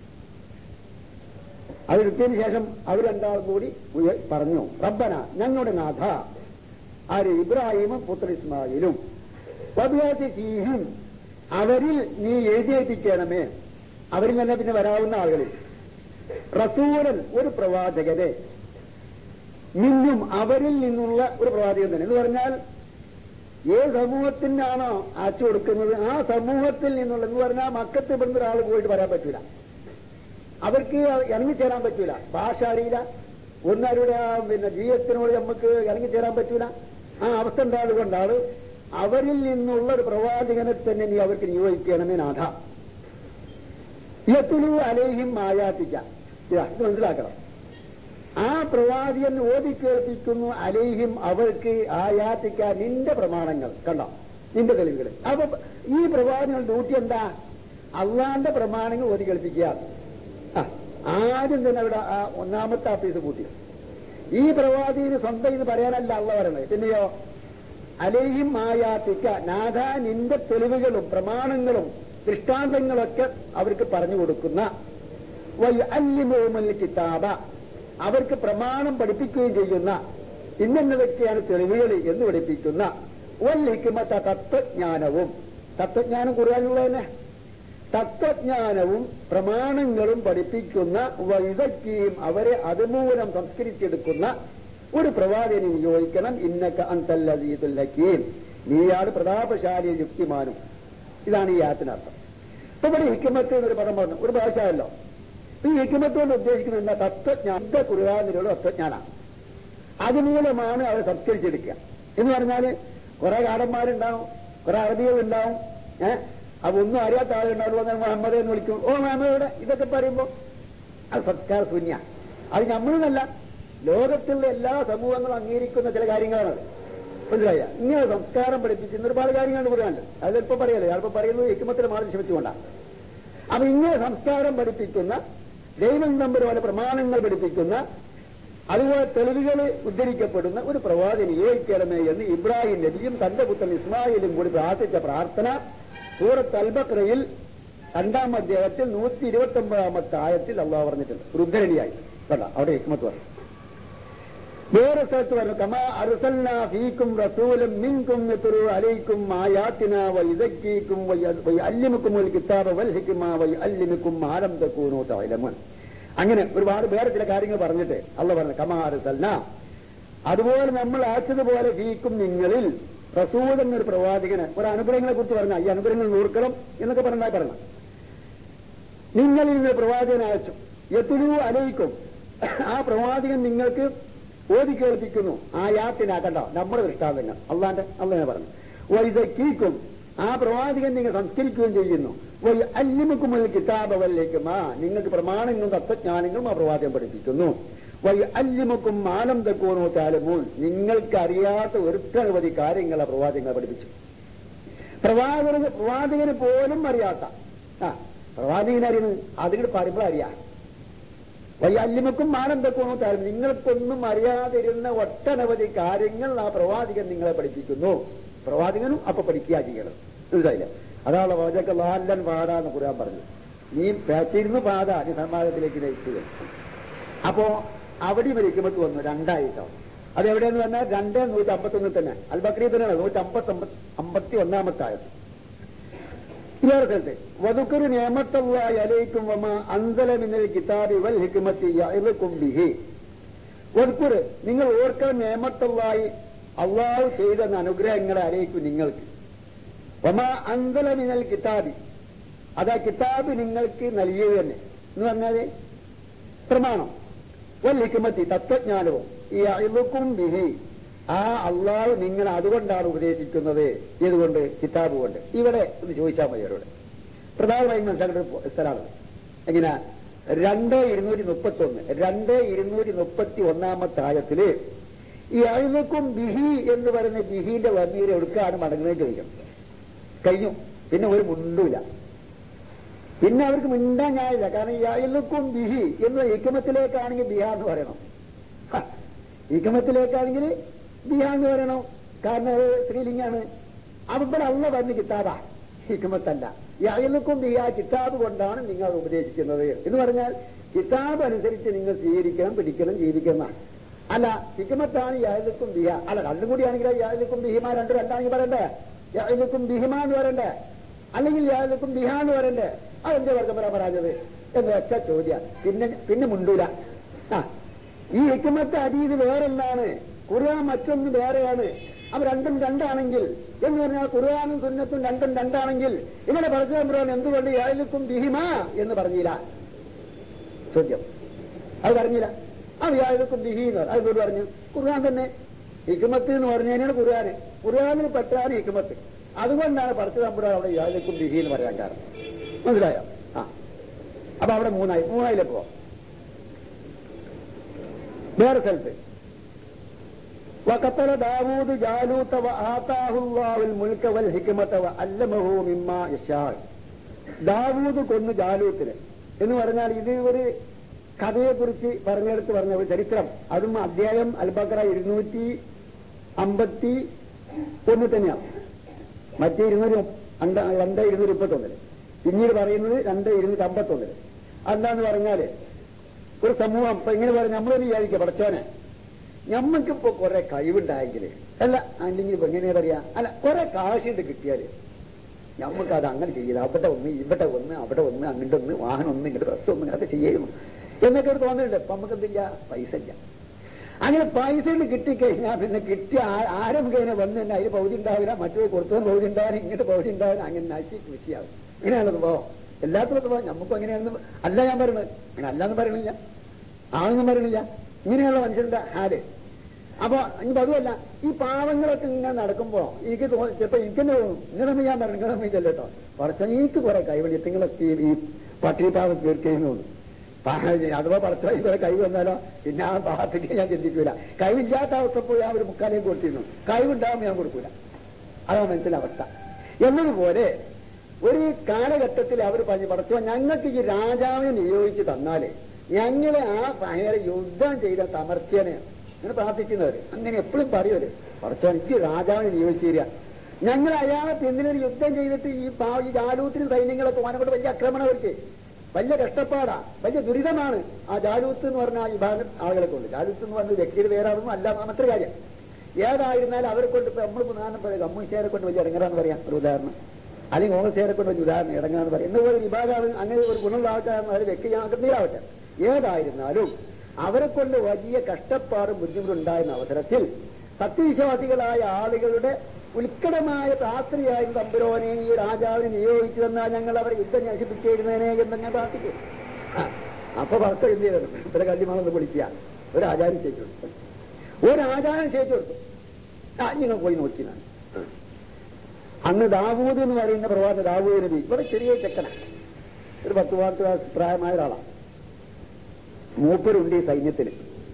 അതെടുത്തതിന് ശേഷം അവർ രണ്ടാളും കൂടി ഉയ- പറഞ്ഞു റബ്ബന ഞങ്ങളുടെ നാഥ ആര് ഇബ്രാഹിമും പുത്ര ഇസ്മായിലും വബിയാത്തി ഫീഹിം അവരിൽ നീ എഴുതിയേപ്പിക്കണമേ അവരിൽ തന്നെ പിന്നെ വരാവുന്ന ആളുകളിൽ റസൂലൻ ഒരു പ്രവാചകരെ നിന്നും അവരിൽ നിന്നുള്ള ഒരു പ്രവാചകൻ തന്നെ എന്ന് പറഞ്ഞാൽ ഏത് സമൂഹത്തിനാണോ അച്ചു കൊടുക്കുന്നത് ആ സമൂഹത്തിൽ നിന്നുള്ള എന്ന് പറഞ്ഞാൽ മക്കത്ത് ഇവിടുന്ന് ഒരാൾ പോയിട്ട് വരാൻ പറ്റൂല അവർക്ക് ഇറങ്ങിച്ചേരാൻ പറ്റൂല ഭാഷ അറിയില്ല ഒന്നവരുടെ ആ പിന്നെ ജീവിതത്തിനോട് നമുക്ക് ഇറങ്ങിച്ചേരാൻ പറ്റൂല ആ അവസ്ഥ ഉണ്ടായതുകൊണ്ടാണ് അവരിൽ നിന്നുള്ള ഒരു പ്രവാചകനെ തന്നെ നീ അവർക്ക് നിയോഗിക്കണമേ നാഥ യത്തുലു അലേഹിം ആയാത്തിക്ക ഇത് മനസ്സിലാക്കണം ആ പ്രവാചകൻ ഓതിക്കേൾപ്പിക്കുന്നു അലേഹിം അവർക്ക് ആയാത്തിക്ക നിന്റെ പ്രമാണങ്ങൾ കണ്ടോ നിന്റെ തെളിവുകൾ അപ്പൊ ഈ പ്രവാചകൻ ഡ്യൂട്ടി എന്താ അള്ളാന്റെ പ്രമാണങ്ങൾ ഓതി കേൾപ്പിക്കുക ആ, ആദ്യം തന്നെ അവിടെ ആ ഒന്നാമത്തെ ആഫീസ് പൂട്ടി ഈ പ്രവാചകന് സ്വന്തം ഇത് പറയാനല്ല അള്ള പറയണത് പിന്നെയോ അലേയും ആയാത്തിക്ക നാഥ നിന്റെ തെളിവുകളും പ്രമാണങ്ങളും ദൃഷ്ടാന്തങ്ങളൊക്കെ അവർക്ക് പറഞ്ഞു കൊടുക്കുന്ന വയ്യല്ലിമോമൽ കിതാബ അവർക്ക് പ്രമാണം പഠിപ്പിക്കുകയും ചെയ്യുന്ന ഇന്നതൊക്കെയാണ് തെളിവുകൾ എന്ന് പഠിപ്പിക്കുന്ന വല്ലിക്കുമത്ത തത്വജ്ഞാനവും തത്വജ്ഞാനം കുറയാനുള്ള തന്നെ തത്വജ്ഞാനവും പ്രമാണങ്ങളും പഠിപ്പിക്കുന്ന വൈദഗ്ധ്യയും അവരെ അതുമൂലം സംസ്കരിച്ചെടുക്കുന്ന ഒരു പ്രവാചകനെ നിയോഗിക്കണം ഇന്നക്ക അന്തല്ലീതുൽ ഹക്കീം നീയാണ് പ്രതാപശാലി യുക്തിമാനും ഇതാണ് ഈ യാത്തിനർത്ഥം ഇപ്പൊ ഇവിടെ ഹിക്കുമത്ത് എന്നൊരു പദം പറഞ്ഞു ഒരു ഭാഷയല്ലോ ഈ ഹിക്കുമത്ത് കൊണ്ട് ഉദ്ദേശിക്കുന്നത് എന്താ തത്വജ്ഞാന കുറുകാതിലുള്ള തത്വജ്ഞാനാണ് അതുമൂലമാണ് അവർ സംസ്കരിച്ചെടുക്കുക എന്ന് പറഞ്ഞാല് കുറെ കാടന്മാരുണ്ടാവും കുറെ അറബികളുണ്ടാവും ഏഹ് അപ്പൊ ഒന്നും അറിയാത്ത ആളുണ്ടാവുള്ളൂ എന്നാൽ മുഹമ്മദ് എന്ന് വിളിക്കും ഓ മുഹമ്മദ് ഇതൊക്കെ പറയുമ്പോ അത് സംസ്കാര ശൂന്യ അത് നമ്മളെന്നല്ല ലോകത്തുള്ള എല്ലാ സമൂഹങ്ങളും അംഗീകരിക്കുന്ന ചില കാര്യങ്ങളാണത് മനസ്സിലായ ഇങ്ങനെ സംസ്കാരം പഠിപ്പിക്കുന്ന ഒരുപാട് കാര്യങ്ങളാണ് പറയാനുണ്ട് അത് ചിലപ്പോൾ പറയല്ലേ ചിലപ്പോൾ പറയുന്നത് ഹിക്കുമത്തിന് മാറി ശ്രമിച്ചുകൊണ്ടാണ് അപ്പൊ ഇങ്ങനെ സംസ്കാരം പഠിപ്പിക്കുന്ന ദൈവം തമ്മിൽ പോലെ പ്രമാണങ്ങൾ പഠിപ്പിക്കുന്ന അതുപോലെ തെളിവുകൾ ഉദ്ധരിക്കപ്പെടുന്ന ഒരു പ്രവാചകൻ ഏൽക്കണമേ എന്ന് ഇബ്രാഹിം നബിയും തന്റെ പുത്രൻ ഇസ്മായിലും കൂടി പ്രാർത്ഥിച്ച പ്രാർത്ഥന സൂറത്ത് അൽബക്രയിൽ രണ്ടാം അധ്യായത്തിൽ നൂറ്റി ഇരുപത്തി ഒമ്പതാമത്തെ ആയത്തിൽ അള്ളാഹ് പറഞ്ഞിട്ടുണ്ട് ഒരു ഉദ്ധരണിയായി കണ്ട അവിടെ ഹിക്മത്ത് പറഞ്ഞു വേറെ സ്ഥലത്ത് പറഞ്ഞു കമാ അറുസല്ല ഫീക്കും റസൂലും മിൻകും യത്രു അലൈക്കും ആയാത്തിന വ ഇദക്കീക്കും വ അല്ലിമുക്കും വൽ കിതാബ വൽ ഹിക്മ വ അല്ലിമുക്കും ആലം തകൂനു തഅലമുൻ അങ്ങനെ ഒരുപാട് വേറെ ചില കാര്യങ്ങൾ പറഞ്ഞിട്ട് അള്ള പറഞ്ഞു കമാ അറുസല്ല അതുപോലെ നമ്മൾ അയച്ചതുപോലെ ഫീക്കും നിങ്ങളിൽ റസൂൽ എന്നൊരു പ്രവാചകന് ഒരു അനുഗ്രഹങ്ങളെ കുറിച്ച് പറഞ്ഞ ഈ അനുഗ്രഹങ്ങൾ നോർക്കണം എന്നൊക്കെ പറഞ്ഞാൽ പറഞ്ഞു നിങ്ങളിൽ നിന്ന് പ്രവാചകൻ അയച്ചു യത്തുലു അലയിക്കും ആ പ്രവാചകൻ നിങ്ങൾക്ക് ഓതി കേൾപ്പിക്കുന്നു ആ യാത്തിനാക്കണ്ട നമ്മുടെ ദൃഷ്ടാന്തങ്ങൾ അള്ളാന്റെ അള്ളനെ പറഞ്ഞു വൈദക്കീക്കും ആ പ്രവാചകൻ നിങ്ങൾ സംസ്കരിക്കുകയും ചെയ്യുന്നു വൈ അല്ലിമുക്കുമുൽ കിതാബവല്ലേക്കും ആ നിങ്ങൾക്ക് പ്രമാണങ്ങളും തത്വജ്ഞാനങ്ങളും ആ പ്രവാചകൻ പഠിപ്പിക്കുന്നു വൈ അല്ലിമുക്കും മാനം തെക്കോനോ താലമൂൽ നിങ്ങൾക്ക് അറിയാത്ത ഒരുത്തനവധി കാര്യങ്ങൾ ആ പ്രവാചകങ്ങളെ പഠിപ്പിച്ചു പ്രവാചകന് പ്രവാചകന് പോലും അറിയാത്ത ആ പ്രവാചകനെ അറിയുന്നത് അതിങ്ങോട്ട് പറയുമ്പോൾ അറിയാം വയ്യല്ലിമക്കും മാനം തെക്കോണോ താരം നിങ്ങൾക്കൊന്നും അറിയാതിരുന്ന ഒട്ടനവധി കാര്യങ്ങൾ ആ പ്രവാചകൻ നിങ്ങളെ പഠിപ്പിക്കുന്നു പ്രവാചകനും അപ്പൊ പഠിക്കുക ചെയ്യണം മനസ്സിലായില്ല അതാണ് വചക ലാലൻ പാടാന്ന് കുറാൻ പറഞ്ഞു നീ പേച്ചിരുന്ന് പാത നീ സമാജത്തിലേക്ക് നയിച്ചത് അപ്പോ അവിടെ മരിക്കുമ്പോൾ വന്നു രണ്ടായിട്ടോ അത് എവിടെയെന്ന് പറഞ്ഞാൽ രണ്ട് നൂറ്റി അമ്പത്തൊന്നിൽ തന്നെ അൽബക്രീ തന്നെയാണ് നൂറ്റി അമ്പത്തി അമ്പത്തി ഒന്നാമത്തെ ആയത് വേറെ സ്ഥലത്ത് വധുക്കരു നിയമത്തവായി അലയിക്കും വമ അന്തലമിന്നൽ കിതാബി വൽ ഹിക്കുമത്തി യഅ്ലുക്കും ബിഹി വധുക്കുറ് നിങ്ങൾ ഓർക്കാൻ നിയമത്തവായി അള്ളാഹു ചെയ്ത അനുഗ്രഹങ്ങളെ അറിയിക്കും നിങ്ങൾക്ക് വമ അന്തലമിനൽ കിതാബി അതാ കിതാബ് നിങ്ങൾക്ക് നൽകിയത് തന്നെ എന്ന് പറഞ്ഞാല് പ്രമാണം വൽ ഹിക്കുമത്തി തത്വജ്ഞാനവും ഈ അയലുക്കും ബിഹി ആ അള്ളാഹു നിങ്ങൾ അതുകൊണ്ടാണ് ഉപദേശിക്കുന്നത് ഇതുകൊണ്ട് കിതാബ് കൊണ്ട് ഇവിടെ ഒന്ന് ചോദിച്ചാൽ മതി അവരോട് പ്രധാനമായും മനസ്സിലാക്കേണ്ട ഒരു സ്ഥലമാണ് എങ്ങനെ രണ്ട് ഇരുന്നൂറ്റി മുപ്പത്തി ഒന്ന് രണ്ട് ഇരുന്നൂറ്റി മുപ്പത്തി ഒന്നാമത്തെ ആയത്തില് ഈ അഴുതക്കും ബിഹി എന്ന് പറയുന്ന ബിഹിന്റെ വന്നീര് എടുക്കാണ് മടങ്ങുന്നത് ചോദിക്കണം കഴിഞ്ഞു പിന്നെ ഒരു മുണ്ടൂല പിന്നെ അവർക്ക് മിണ്ടാൻ ഞാനില്ല കാരണം ഈ അയലുക്കും ബിഹി എന്ന് ഇക്കമത്തിലേക്കാണെങ്കിൽ ബിഹാ എന്ന് പറയണം ഹ, ഇക്കമത്തിലേക്കാണെങ്കിൽ ബിഹാ എന്ന് പറയണം കാരണം അത് സ്ത്രീലിംഗാണ് അവിടെ അള്ള പറഞ്ഞ് കിതാബാ ഹിക്കുമത്തല്ല ഈ അയലുക്കും ബിഹാ കിതാബ് കൊണ്ടാണ് നിങ്ങൾ ഉപദേശിക്കുന്നത് എന്ന് പറഞ്ഞാൽ കിതാബ് അനുസരിച്ച് നിങ്ങൾ സ്വീകരിക്കണം പിടിക്കണം ജീവിക്കണം എന്നാണ്. അല്ല ഹിക്കുമത്താണ് ഈ അയലുക്കും ബിഹ അല്ല രണ്ടും കൂടിയാണെങ്കിൽ ഈ അയലുക്കും ബിഹിമ രണ്ട് രണ്ടാണെങ്കിൽ പറയണ്ടേ യാലുക്കും ബിഹിമ എന്ന് പറയണ്ടേ അല്ലെങ്കിൽ യാലുക്കും ബിഹ എന്ന് പറയണ്ടേ അതെന്താ വർഗം പറയാൻ പറഞ്ഞത് എന്ന് വെച്ച ചോദ്യം പിന്നെ പിന്നെ മുണ്ടൂല ആ ഈ ഹിക്കുമത്ത് അതീത് വേറെന്താണ് ഖുർആൻ മറ്റൊന്ന് വേറെയാണ് അവ രണ്ടും രണ്ടാണെങ്കിൽ എന്ന് പറഞ്ഞാൽ ഖുർആാനും സുന്നത്തും രണ്ടും രണ്ടാണെങ്കിൽ ഇവിടെ പരസ്പരം എന്തുകൊണ്ട് യാലുക്കും ബിഹിമ എന്ന് പറഞ്ഞില്ല ചോദ്യം അത് പറഞ്ഞില്ല അത് യാതൊക്കെ ബിഹി എന്ന് പറഞ്ഞു അതെന്നോട് പറഞ്ഞു ഖുർആൻ തന്നെ ഹിക്കുമത്ത് എന്ന് പറഞ്ഞു കഴിഞ്ഞാൽ ഖുർആന് ഖുർആാനിൽ പെട്ടാണ് ഹിക്കുമത്ത് അതുകൊണ്ടാണ് പറിച്ചു തമ്പുരാൻ അവിടെ യാതൊക്കെ ബിഹി എന്ന് പറയാൻ കാരണം മനസ്സിലായോ ആ അപ്പൊ അവിടെ മൂന്നായി മൂന്നായിലെപ്പോ വേറെ സ്ഥലത്ത് وقتل داوود جالوت وآتاه الله الملك والحكمة وعلمه مما يشاء ദാവൂദ് കൊന്നു ജാലൂത്തിനെ എന്ന് പറഞ്ഞാൽ ഇത് ഒരു കഥയെക്കുറിച്ച് പറഞ്ഞെടുത്ത് പറഞ്ഞ ഒരു ചരിത്രം അതും അധ്യായം അൽബക്കറ ഇരുന്നൂറ്റി അമ്പത്തി ഒന്ന് തന്നെയാണ് മറ്റേ ഇരുന്നൂറ് അണ്ട രണ്ട് ഇരുന്നൂറ് മുപ്പത്തൊന്നില് പിന്നീട് പറയുന്നത് രണ്ട് ഇരുന്നൂറ്റി അമ്പത്തൊന്നില് എന്താന്ന് പറഞ്ഞാല് ഒരു സമൂഹം ഇപ്പൊ ഇങ്ങനെ പറയാം നമ്മളൊന്ന് വിചാരിക്കുക പഠിച്ചോനെ ഞമ്മക്കിപ്പോ കുറെ കഴിവുണ്ടായെങ്കിൽ അല്ല അല്ലെങ്കിൽ ഇപ്പൊ എങ്ങനെയാ പറയാ അല്ല കുറെ കാശുണ്ട് കിട്ടിയാല് നമുക്ക് അത് അങ്ങനെ ചെയ്യില്ല അവിടെ ഒന്ന് ഇവിടെ ഒന്ന് അവിടെ ഒന്ന് അങ്ങോട്ട് ഒന്ന് വാഹനം ഒന്ന് ഇങ്ങോട്ട് ബസ് ഒന്ന് അതൊക്കെ ചെയ്യുന്നു എന്നൊക്കെ ഒരു തോന്നലുണ്ട് ഇപ്പൊ നമുക്ക് എന്തില്ല പൈസ ഇല്ല അങ്ങനെ പൈസ കൊണ്ട് കിട്ടിക്കഴിഞ്ഞാൽ പിന്നെ കിട്ടിയ ആ- ആരംഭേന വന്ന് തന്നെ അതിൽ പൗതി ഉണ്ടാവില്ല മറ്റു കൊടുത്തവൻ പൗതി ഉണ്ടാവില്ല ഇങ്ങോട്ട് പൗതി ഉണ്ടാവില്ല അങ്ങനെ നശി കൃഷിയാവും ഇങ്ങനെയാണ് സ്വഭാവം എല്ലാത്തിനും സ്വഭാവം നമുക്കും അങ്ങനെയാണെന്ന് അല്ല ഞാൻ പറയുന്നത് അങ്ങനെ അല്ലാന്ന് പറയണില്ല ആണെന്നും പറയണില്ല ഇങ്ങനെയുള്ള മനുഷ്യരുടെ ഹാല് അപ്പൊ ഇനിയിപ്പോ അതുമല്ല ഈ പാവങ്ങളൊക്കെ ഇങ്ങനെ നടക്കുമ്പോ എനിക്ക് തോന്നി ചിലപ്പോ എനിക്ക് തന്നെ തോന്നും ഇങ്ങനെ ഞാൻ പറഞ്ഞു ഇങ്ങനെ ചെല്ലട്ടോ കുറച്ച് എനിക്ക് കുറെ കൈവഴി നിങ്ങളൊക്കെ ഈ- ഈ പട്ടിണി പാവം തീർക്കുന്നു അഥവാ പറച്ച കുറെ കൈ വന്നാലോ പിന്നെ ആ ഭാഗത്തേക്ക് ഞാൻ ചിന്തിക്കൂല കഴിവില്ലാത്ത അവസ്ഥ പോയി ആ ഒരു മുക്കാലയും കൊടുത്തിരുന്നു കഴിവുണ്ടാകുമ്പോൾ ഞാൻ കൊടുക്കൂല അതാണ് മനസ്സിലെ അവസ്ഥ എന്നതുപോലെ ഒരു കാലഘട്ടത്തിൽ അവർ പറഞ്ഞു പഠിച്ചോ ഞങ്ങൾക്ക് ഈ രാജാവിനെ നിയോഗിച്ച് തന്നാല് ഞങ്ങളെ ആ ഭയങ്കര യുദ്ധം ചെയ്ത തമർച്ചനെ അങ്ങനെ പ്രാർത്ഥിക്കുന്നവർ അങ്ങനെ എപ്പോഴും പറയുമര് പഠിച്ചോ എനിക്ക് രാജാവിനെ നിയോഗിച്ചു തരിക ഞങ്ങൾ അയാളെ പിന്നിലൊരു യുദ്ധം ചെയ്തിട്ട് ഈ പാ- ഈ ജാലൂത്തിന് സൈന്യങ്ങളൊക്കെ പോകാനോട് വലിയ ആക്രമണം അവർക്ക് വലിയ കഷ്ടപ്പാടാ വലിയ ദുരിതമാണ് ആ ജാലൂത്ത് എന്ന് പറഞ്ഞ ആ വിഭാഗം ആളുകളെ കൊണ്ട് ജാലൂത്ത് എന്ന് പറഞ്ഞ വ്യക്തിയുടെ വേറെ അതൊന്നും അല്ല മറ്റൊരു കാര്യം ഏതായിരുന്നാലും അവരെ കൊണ്ട് ഇപ്പൊ നമ്മൾ ഉദാഹരണം പറയാം കമ്മ്യൂണിസ്റ്റുകാരെ കൊണ്ട് വലിയ ഇറങ്ങാന്ന് പറയാം ഒരു ഉദാഹരണം അല്ലെങ്കിൽ കോൺഗ്രസ്സുകാരെ കൊണ്ട് വലിയ ഉദാഹരണം ഇറങ്ങാന്ന് പറയാം എന്ന പോലെ വിഭാഗം അങ്ങനെ ഒരു ഗുണമുള്ള ആൾക്കാരെന്ന് അത് വ്യക്തി നീരാവട്ടെ ഏതായിരുന്നാലും അവരെ കൊണ്ട് വലിയ കഷ്ടപ്പാടും ബുദ്ധിമുട്ടുണ്ടായിരുന്ന അവസരത്തിൽ സത്യവിശ്വാസികളായ ആളുകളുടെ ഉത്കടമായ പ്രാർത്ഥനയായും തമ്പുരോനെ ഈ രാജാവിനെ നിയോഗിച്ചു തന്നാൽ ഞങ്ങൾ അവരെ യുദ്ധം നശിപ്പിച്ചിരുന്നേനെ എന്ന് ഞാൻ പ്രാർത്ഥിക്കും ആ, അപ്പൊ ഭർത്ത എന്ത് ചെയ്തു ഇത്ര കല്ലിമാണെന്ന് വിളിക്കുക ഒരു ആചാരം ചെയ്തു കൊടുത്തു ഒരു ആചാരം ചെയ്തു കൊടുത്തു ആ നിങ്ങൾ പോയി നോക്കിയാണ് അന്ന് ദാവൂദ് എന്ന് പറയുന്ന പ്രവാചക ദാവൂദ് നബി ഇവിടെ ചെറിയ ചെക്കനാണ് ഒരു പത്ത് പത്ത് വയസ്സ് പ്രായമായ ഒരാളാണ് മൂപ്പരുണ്ട് ഈ സൈന്യത്തിൽ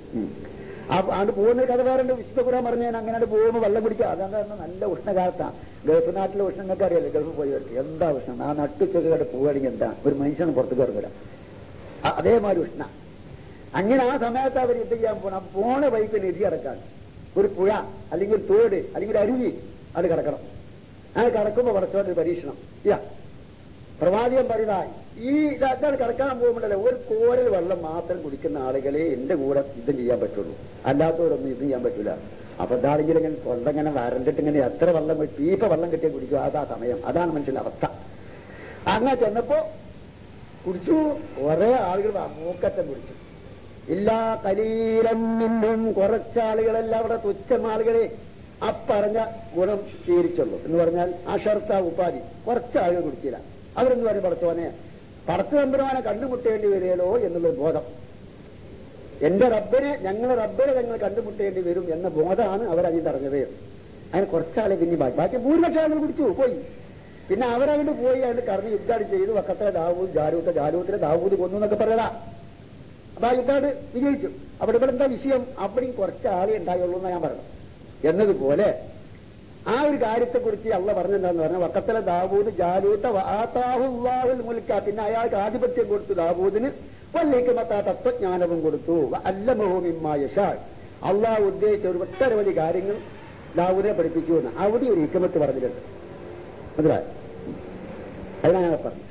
അത് പോകുന്ന കഥ വേറെ വിശുദ്ധ പുരാൻ പറഞ്ഞ ഞാൻ അങ്ങനെ പോകുമ്പോൾ വെള്ളം കുടിക്കുക അതാണ് നല്ല ഉഷ്ണകാലത്താണ് ഗൾഫ് നാട്ടിലെ ഉഷ്ണങ്ങൾക്ക് അറിയാലോ ഗൾഫ് പോയവർക്ക് എന്താ ഉഷ്ണം ആ നട്ടുച്ചൊക്കെ പോവുകയാണെങ്കിൽ എന്താ ഒരു മനുഷ്യന് പുറത്തേക്ക് ഇറങ്ങില്ല അ- അതേമാതിരി ഉഷ്ണ അങ്ങനെ ആ സമയത്ത് അവർ യുദ്ധം ചെയ്യാൻ പോണം പോണ വഴിക്ക് നിധി കിടക്കാൻ ഒരു പുഴ അല്ലെങ്കിൽ ഒരു തോട് അല്ലെങ്കിൽ ഒരു അരുവി അത് കിടക്കണം അത് കിടക്കുമ്പോ പടച്ചോന്റെ പരീക്ഷണം ഇല്ല പ്രവാചകൻ പറയുന്ന ഈ ഇതാണ് കിടക്കാൻ പോകുമ്പോഴല്ലേ ഒരു കോരൽ വെള്ളം മാത്രം കുടിക്കുന്ന ആളുകളെ എന്റെ കൂടെ യുദ്ധം ചെയ്യാൻ പറ്റുള്ളൂ അല്ലാത്തവരൊന്നും യുദ്ധം ചെയ്യാൻ പറ്റൂല അപ്പൊ ഇതാണെങ്കിൽ ഇങ്ങനെ കൊണ്ടങ്ങനെ വരണ്ടിട്ട് ഇങ്ങനെ എത്ര വെള്ളം കിട്ടി പീപ്പ വെള്ളം കിട്ടിയാൽ കുടിക്കും അതാ സമയം അതാണ് മനുഷ്യന്റെ അവസ്ഥ അങ്ങനെ ചെന്നപ്പോ കുടിച്ചു കുറെ ആളുകൾ മൂക്കറ്റം കുടിച്ചു എല്ലാ കലീലം നിന്നും കുറച്ചാളുകളെല്ലാം അവിടെ തുച്ഛം ആളുകളെ അപ്പറഞ്ഞ ഗുണം സ്വീകരിച്ചുള്ളൂ എന്ന് പറഞ്ഞാൽ അഷർത്ത ഉപാധി കുറച്ച് ആളുകൾ കുടിച്ചില്ല അവരെന്ന് പറയും പടച്ചോനെ പടച്ചു തമ്പുരവാനെ കണ്ടുമുട്ടേണ്ടി വരികയോ എന്നുള്ളൊരു ബോധം എന്റെ റബ്ബനെ ഞങ്ങളെ റബ്ബനെ ഞങ്ങൾ കണ്ടുമുട്ടേണ്ടി വരും എന്ന ബോധമാണ് അവരതിൽ പറഞ്ഞത് അങ്ങനെ കുറച്ചാളെ പിന്നെ ബാക്കി ബാക്കി ഭൂരിപക്ഷം ആളുകൾ കുടിച്ചു പോയി പിന്നെ അവരങ്ങോട്ട് പോയി അതിന് കറങ്ങി യുദ്ധാട് ചെയ്തു വക്കത്തെ ദാവൂദ് ജാലൂത്ത് ജാലൂത്തിലെ ദാവൂദ് കൊന്നു എന്നൊക്കെ പറഞ്ഞതാ അപ്പൊ ആ യുദ്ധാട് വിജയിച്ചു അവിടെ ഇവിടെ എന്താ വിഷയം അവിടെയും കുറച്ച് ആളെ ഉണ്ടായുള്ളൂ എന്നാ ഞാൻ പറഞ്ഞു എന്നതുപോലെ ആ ഒരു കാര്യത്തെക്കുറിച്ച് അള്ള പറഞ്ഞെന്താന്ന് പറഞ്ഞാൽ വക്കത്തലെ ദാവൂദ് ജാലൂത്ത വാത്താഹുല്ലാഹുൽ മുൽക്ക പിന്നെ അയാൾക്ക് ആധിപത്യം കൊടുത്തു ദാവൂദിന് വല്ലിക്കുമത്ത തത്വജ്ഞാനവും കൊടുത്തു അല്ലമഹുമിമ്മായ അള്ളാഹ് ഉദ്ദേശിച്ച ഒരു ഒട്ടനവധി കാര്യങ്ങൾ ദാവൂദിനെ പഠിപ്പിച്ചു എന്ന് അവിടെ ഒരു ഹിക്കമത്ത് പറഞ്ഞിട്ടുണ്ട് മനസ്സിലായോ അതിനാണ് ഞാൻ പറഞ്ഞു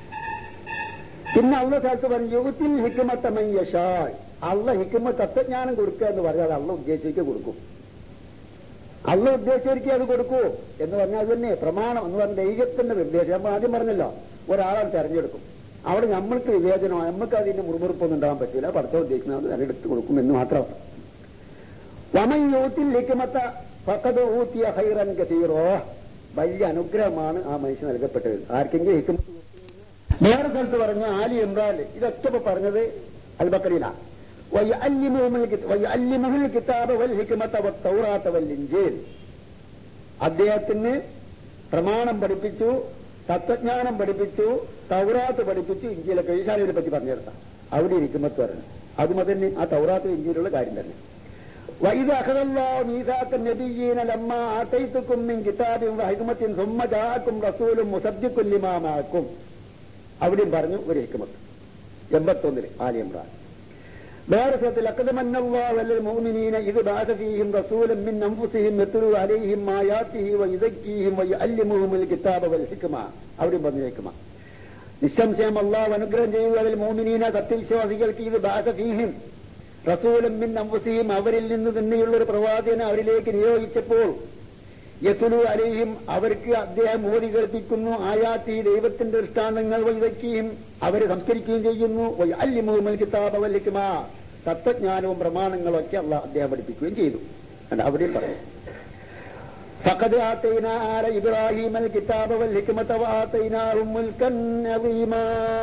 പിന്നെ അള്ള സ്ഥലത്ത് പറഞ്ഞു യുഗത്തിൽ ഹിക്കുമത്തമൻ യശാൾ അള്ള ഹിക്കുമ തത്വജ്ഞാനം കൊടുക്കുക എന്ന് പറഞ്ഞാൽ അള്ള ഉദ്ദേശിച്ച് കൊടുക്കും അള്ള ഉദ്ദേശിച്ചിരിക്കുക അത് കൊടുക്കൂ എന്ന് പറഞ്ഞാൽ അത് തന്നെ പ്രമാണം എന്ന് പറഞ്ഞ ദൈവത്തിന്റെ നിർദ്ദേശം നമ്മൾ ആദ്യം പറഞ്ഞല്ലോ ഒരാളെ തെരഞ്ഞെടുക്കും അവിടെ നമ്മൾക്ക് വിവേചനമോ നമുക്ക് അതിന്റെ മുറുമുറുപ്പൊന്നും ഉണ്ടാകാൻ പറ്റില്ല പഠിത്തം ഉദ്ദേശിക്കുന്നത് തെരഞ്ഞെടുത്ത് കൊടുക്കും എന്ന് മാത്രം വമൻ യൂത്തിൽ ഹിക്കുമത്ത ഫക്കത് ഊത്തിയ ഹൈറൻ കസീറോ വലിയ അനുഗ്രഹമാണ് ആ മനുഷ്യൻ നൽകപ്പെട്ടത് ആർക്കെങ്കിലും ഹിക്കുമത്ത് വേറെ സ്ഥലത്ത് പറഞ്ഞ ആലി ഇമ്രാൻ ഇതൊക്കെ ഇപ്പൊ പറഞ്ഞത് അൽബക്കറിയിലാണ് കിതാബ് വൽ ഹിക്മത്ത വത്തൗറാത്ത വൽ ഇഞ്ചീൽ അദ്ദേഹത്തിന് പ്രമാണം പഠിപ്പിച്ചു തത്വജ്ഞാനം പഠിപ്പിച്ചു തൗറാത്ത് പഠിപ്പിച്ചു ഇഞ്ചിയിലൊക്കെ ഈശാനിയെ പറ്റി പറഞ്ഞെടുത്ത അവിടെ ഇരിക്കുമ്പത്ത് പറഞ്ഞു അതും തന്നെ ആ തൗറാത്ത് ഇഞ്ചിയിലുള്ള കാര്യം തന്നെ وإذا أخذ الله ميثاق النبيين لما آتيتكم من كتاب وحكمة ثم جاءكم رسول مصدق لما معكم അവിടെയും പറഞ്ഞു ഒരു ഹിക്മത്ത് എൺപത്തൊന്നില് ആലി ഇമ്രാൻ വേറെ സ്ഥലത്തിൽ അക്കദമന്നല്ലാഹു മുഅ്മിനീന ഇത് ബാസ ഫീഹിം റസൂലൻ മിൻ അൻഫുസിഹിം യത്ലു അലൈഹിം ആയാതിഹി വയുസക്കീഹിം വയുഅല്ലിമുഹുൽ കിതാബ വൽ ഹിക്മ അവിടെ പറഞ്ഞേക്കുമ നിസ്സംശയം അള്ളാഹു അനുഗ്രഹം ചെയ്യുക അതിൽ മോമിനീന സത്യവിശ്വാസികൾക്ക് ഇത് ബാസ ഫീഹിം റസൂലൻ മിൻ അൻഫുസിഹിം അവരിൽ നിന്ന് തന്നെയുള്ള ഒരു പ്രവാചകനെ അവരിലേക്ക് നിയോഗിച്ചപ്പോൾ യത്തുലു അലൈഹിം അവർക്ക് അദ്ദേഹം മോദി കേൾപ്പിക്കുന്നു ആയാത്തി ദൈവത്തിന്റെ ദൃഷ്ടാന്തങ്ങൾ വൈദക്കുകയും അവരെ സംസ്കരിക്കുകയും ചെയ്യുന്നു അല്ലിമുഹമ്മൽ കിതാബ് വല്ലിക്കുമ തത്വജ്ഞാനവും പ്രമാണങ്ങളും ഒക്കെ അല്ല അദ്ദേഹം പഠിപ്പിക്കുകയും ചെയ്തു അത് അവിടെയും പറയും فقد آتينا آل إبراهيم الكتاب والحكمة وآتيناهم ملكا عظيما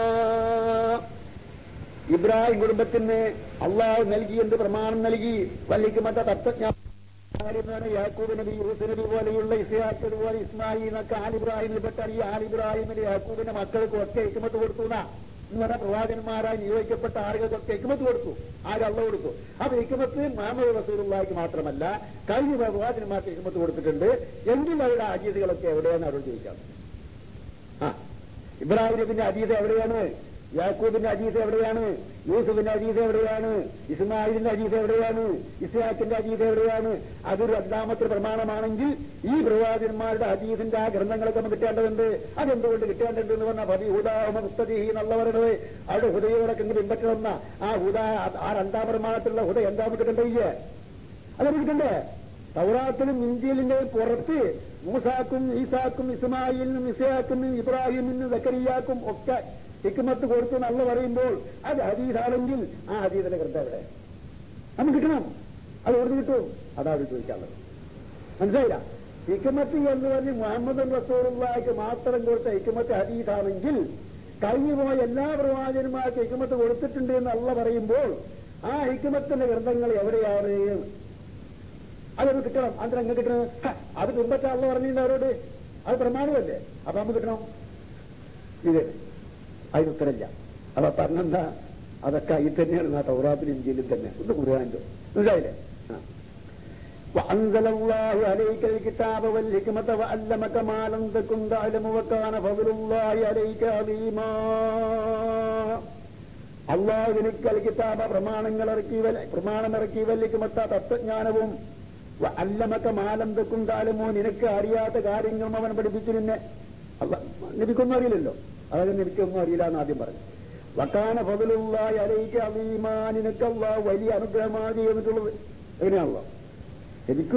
ഇബ്രാഹിം കുടുംബത്തിന് അള്ളാഹു നൽകി എന്ത് പ്രമാണം നൽകി വല്ലിക്കുമത്ത തത്വജ്ഞാനം ആലിമാണ് യാക്കൂബ് നബി യൂസ് നബി പോലെയുള്ള ഇസ്ഹാഖ് അതുപോലെ ഇസ്മായിൽ എന്നൊക്കെ ആലിബ്രാഹിമിൽപ്പെട്ടാണ് ഈ ആലിബ്രാഹിമിന് യാക്കൂബിന്റെ മക്കൾക്ക് ഒക്കെ ഹിക്കുമത്ത് കൊടുത്തു എന്നാ എന്ന് പറഞ്ഞ പ്രവാചകന്മാരായി നിയോഗിക്കപ്പെട്ട ആളുകൾക്കൊക്കെ ഹിക്കുമത്ത് കൊടുത്തു ആര് അള്ള കൊടുത്തു അപ്പൊ ഹിക്കുമത്ത് മുഹമ്മദ് റസൂലുള്ളാഹിക്ക് മാത്രമല്ല കഴിഞ്ഞ പ്രവാചകന്മാർക്ക് ഹിക്കുമത്ത് കൊടുത്തിട്ടുണ്ട് എങ്കിൽ അവരുടെ അജീതുകളൊക്കെ എവിടെയാണ് അവരോട് ചോദിക്കാം ആ ഇബ്രാഹിം നബിന്റെ അജീത് എവിടെയാണ് യാക്കൂബിന്റെ അജീസ് എവിടെയാണ് യൂസുഫിന്റെ അജീസ് എവിടെയാണ് ഇസ്മായിലിന്റെ അജീസ് എവിടെയാണ് ഇസ്ഹാഖിന്റെ അജീസ് എവിടെയാണ് അതൊരു രണ്ടാമത്തെ പ്രമാണമാണെങ്കിൽ ഈ പ്രവാചകന്മാരുടെ അജീസിന്റെ ആ ഗ്രന്ഥങ്ങളൊക്കെ നമുക്ക് കിട്ടേണ്ടതുണ്ട് അതെന്തുകൊണ്ട് കിട്ടേണ്ടതുണ്ട് എന്ന് പറഞ്ഞാൽ ഭവി ഹുദാഹമ മുസ്തദി എന്നുള്ള പറയുന്നത് അവരുടെ ഹുദയോടൊക്കെ പിൻപറ്റണമെന്ന ആ ഹുദ ആ രണ്ടാം പ്രമാണത്തിലുള്ള ഹുദ എന്താ നമുക്ക് കിട്ടണ്ടേ അതൊക്കെ കിട്ടണ്ടേ തൗറാത്തിലും ഇന്ത്യയിലിന്റെയും പുറത്ത് മൂസാക്കും ഈസാക്കും ഇസ്മായിലിനും ഇസയാക്കും ഇബ്രാഹിമിനും സക്കരിയാക്കും ഒക്കെ ഹിക്മത്ത് കൊടുത്തു നല്ല പറയുമ്പോൾ അത് ഹദീസാണെങ്കിൽ ആ ഹദീസിന്റെ ഗ്രന്ഥം എവിടെ നമുക്ക് കിട്ടണം അത് ഓർത്ത് കിട്ടും അതാ അവർ ചോദിക്കാനുള്ളത് മനസ്സിലായില്ല ഹിക്മത്ത് എന്ന് പറഞ്ഞ് മുഹമ്മദ് റസൂറുള്ളാഹിക്ക് മാത്രം കൊടുത്ത ഹിക്മത്ത് ഹദീസാണെങ്കിൽ കഴിഞ്ഞു പോയ എല്ലാ പ്രവാചകന്മാർക്ക് ഹിക്മത്ത് കൊടുത്തിട്ടുണ്ട് എന്ന് അല്ല പറയുമ്പോൾ ആ ഹിക്മത്തിന്റെ ഗ്രന്ഥങ്ങൾ എവിടെയാണ് അതൊന്ന് കിട്ടണം അന്തരം എങ്ങനെ കിട്ടണം ഹ, അത് മുമ്പത്തെ അള്ള പറഞ്ഞില്ല അവരോട് അത് പ്രമാണമല്ലേ അപ്പൊ നമുക്ക് കിട്ടണം ഇത് അതിന് ഉത്തരമില്ല അപ്പൊ പറഞ്ഞെന്താ അതൊക്കെ ഈ തന്നെയാണ് ആ തൗറാത്തിലും ഇന്ത്യയിലും തന്നെ ഒന്ന് ഖുർആാനിലോ മനസ്സിലായില്ലേ ആ. وأنزل الله عليك الكتاب والحكمة وعلمك ما لم تكن تعلم وكان فضل الله عليك عظيما അള്ളാഹു നിനക്ക് കിതാബ പ്രമാണങ്ങൾ ഇറക്കി വൽ- പ്രമാണമിറക്കി വല്ലിക്കുമത്ത തത്വജ്ഞാനവും വ- അല്ലമക്ക മാലം തെക്കും കാലമോ നിനക്ക് അറിയാത്ത കാര്യങ്ങളും അവൻ പഠിപ്പിച്ചു നിന്നെ അല്ല നിനക്കൊന്നും അറിയില്ലല്ലോ അതായത് നിനക്കൊന്നും അറിയില്ല എന്ന് ആദ്യം പറഞ്ഞു വക്കാന ഫതിലുള്ളായി അലയിക്ക് അലീമാ നിനക്ക് അള്ളാഹു വലിയ അനുഗ്രഹമാണ് ചെയ്തിട്ടുള്ളത് എങ്ങനെയാണല്ലോ എനിക്ക്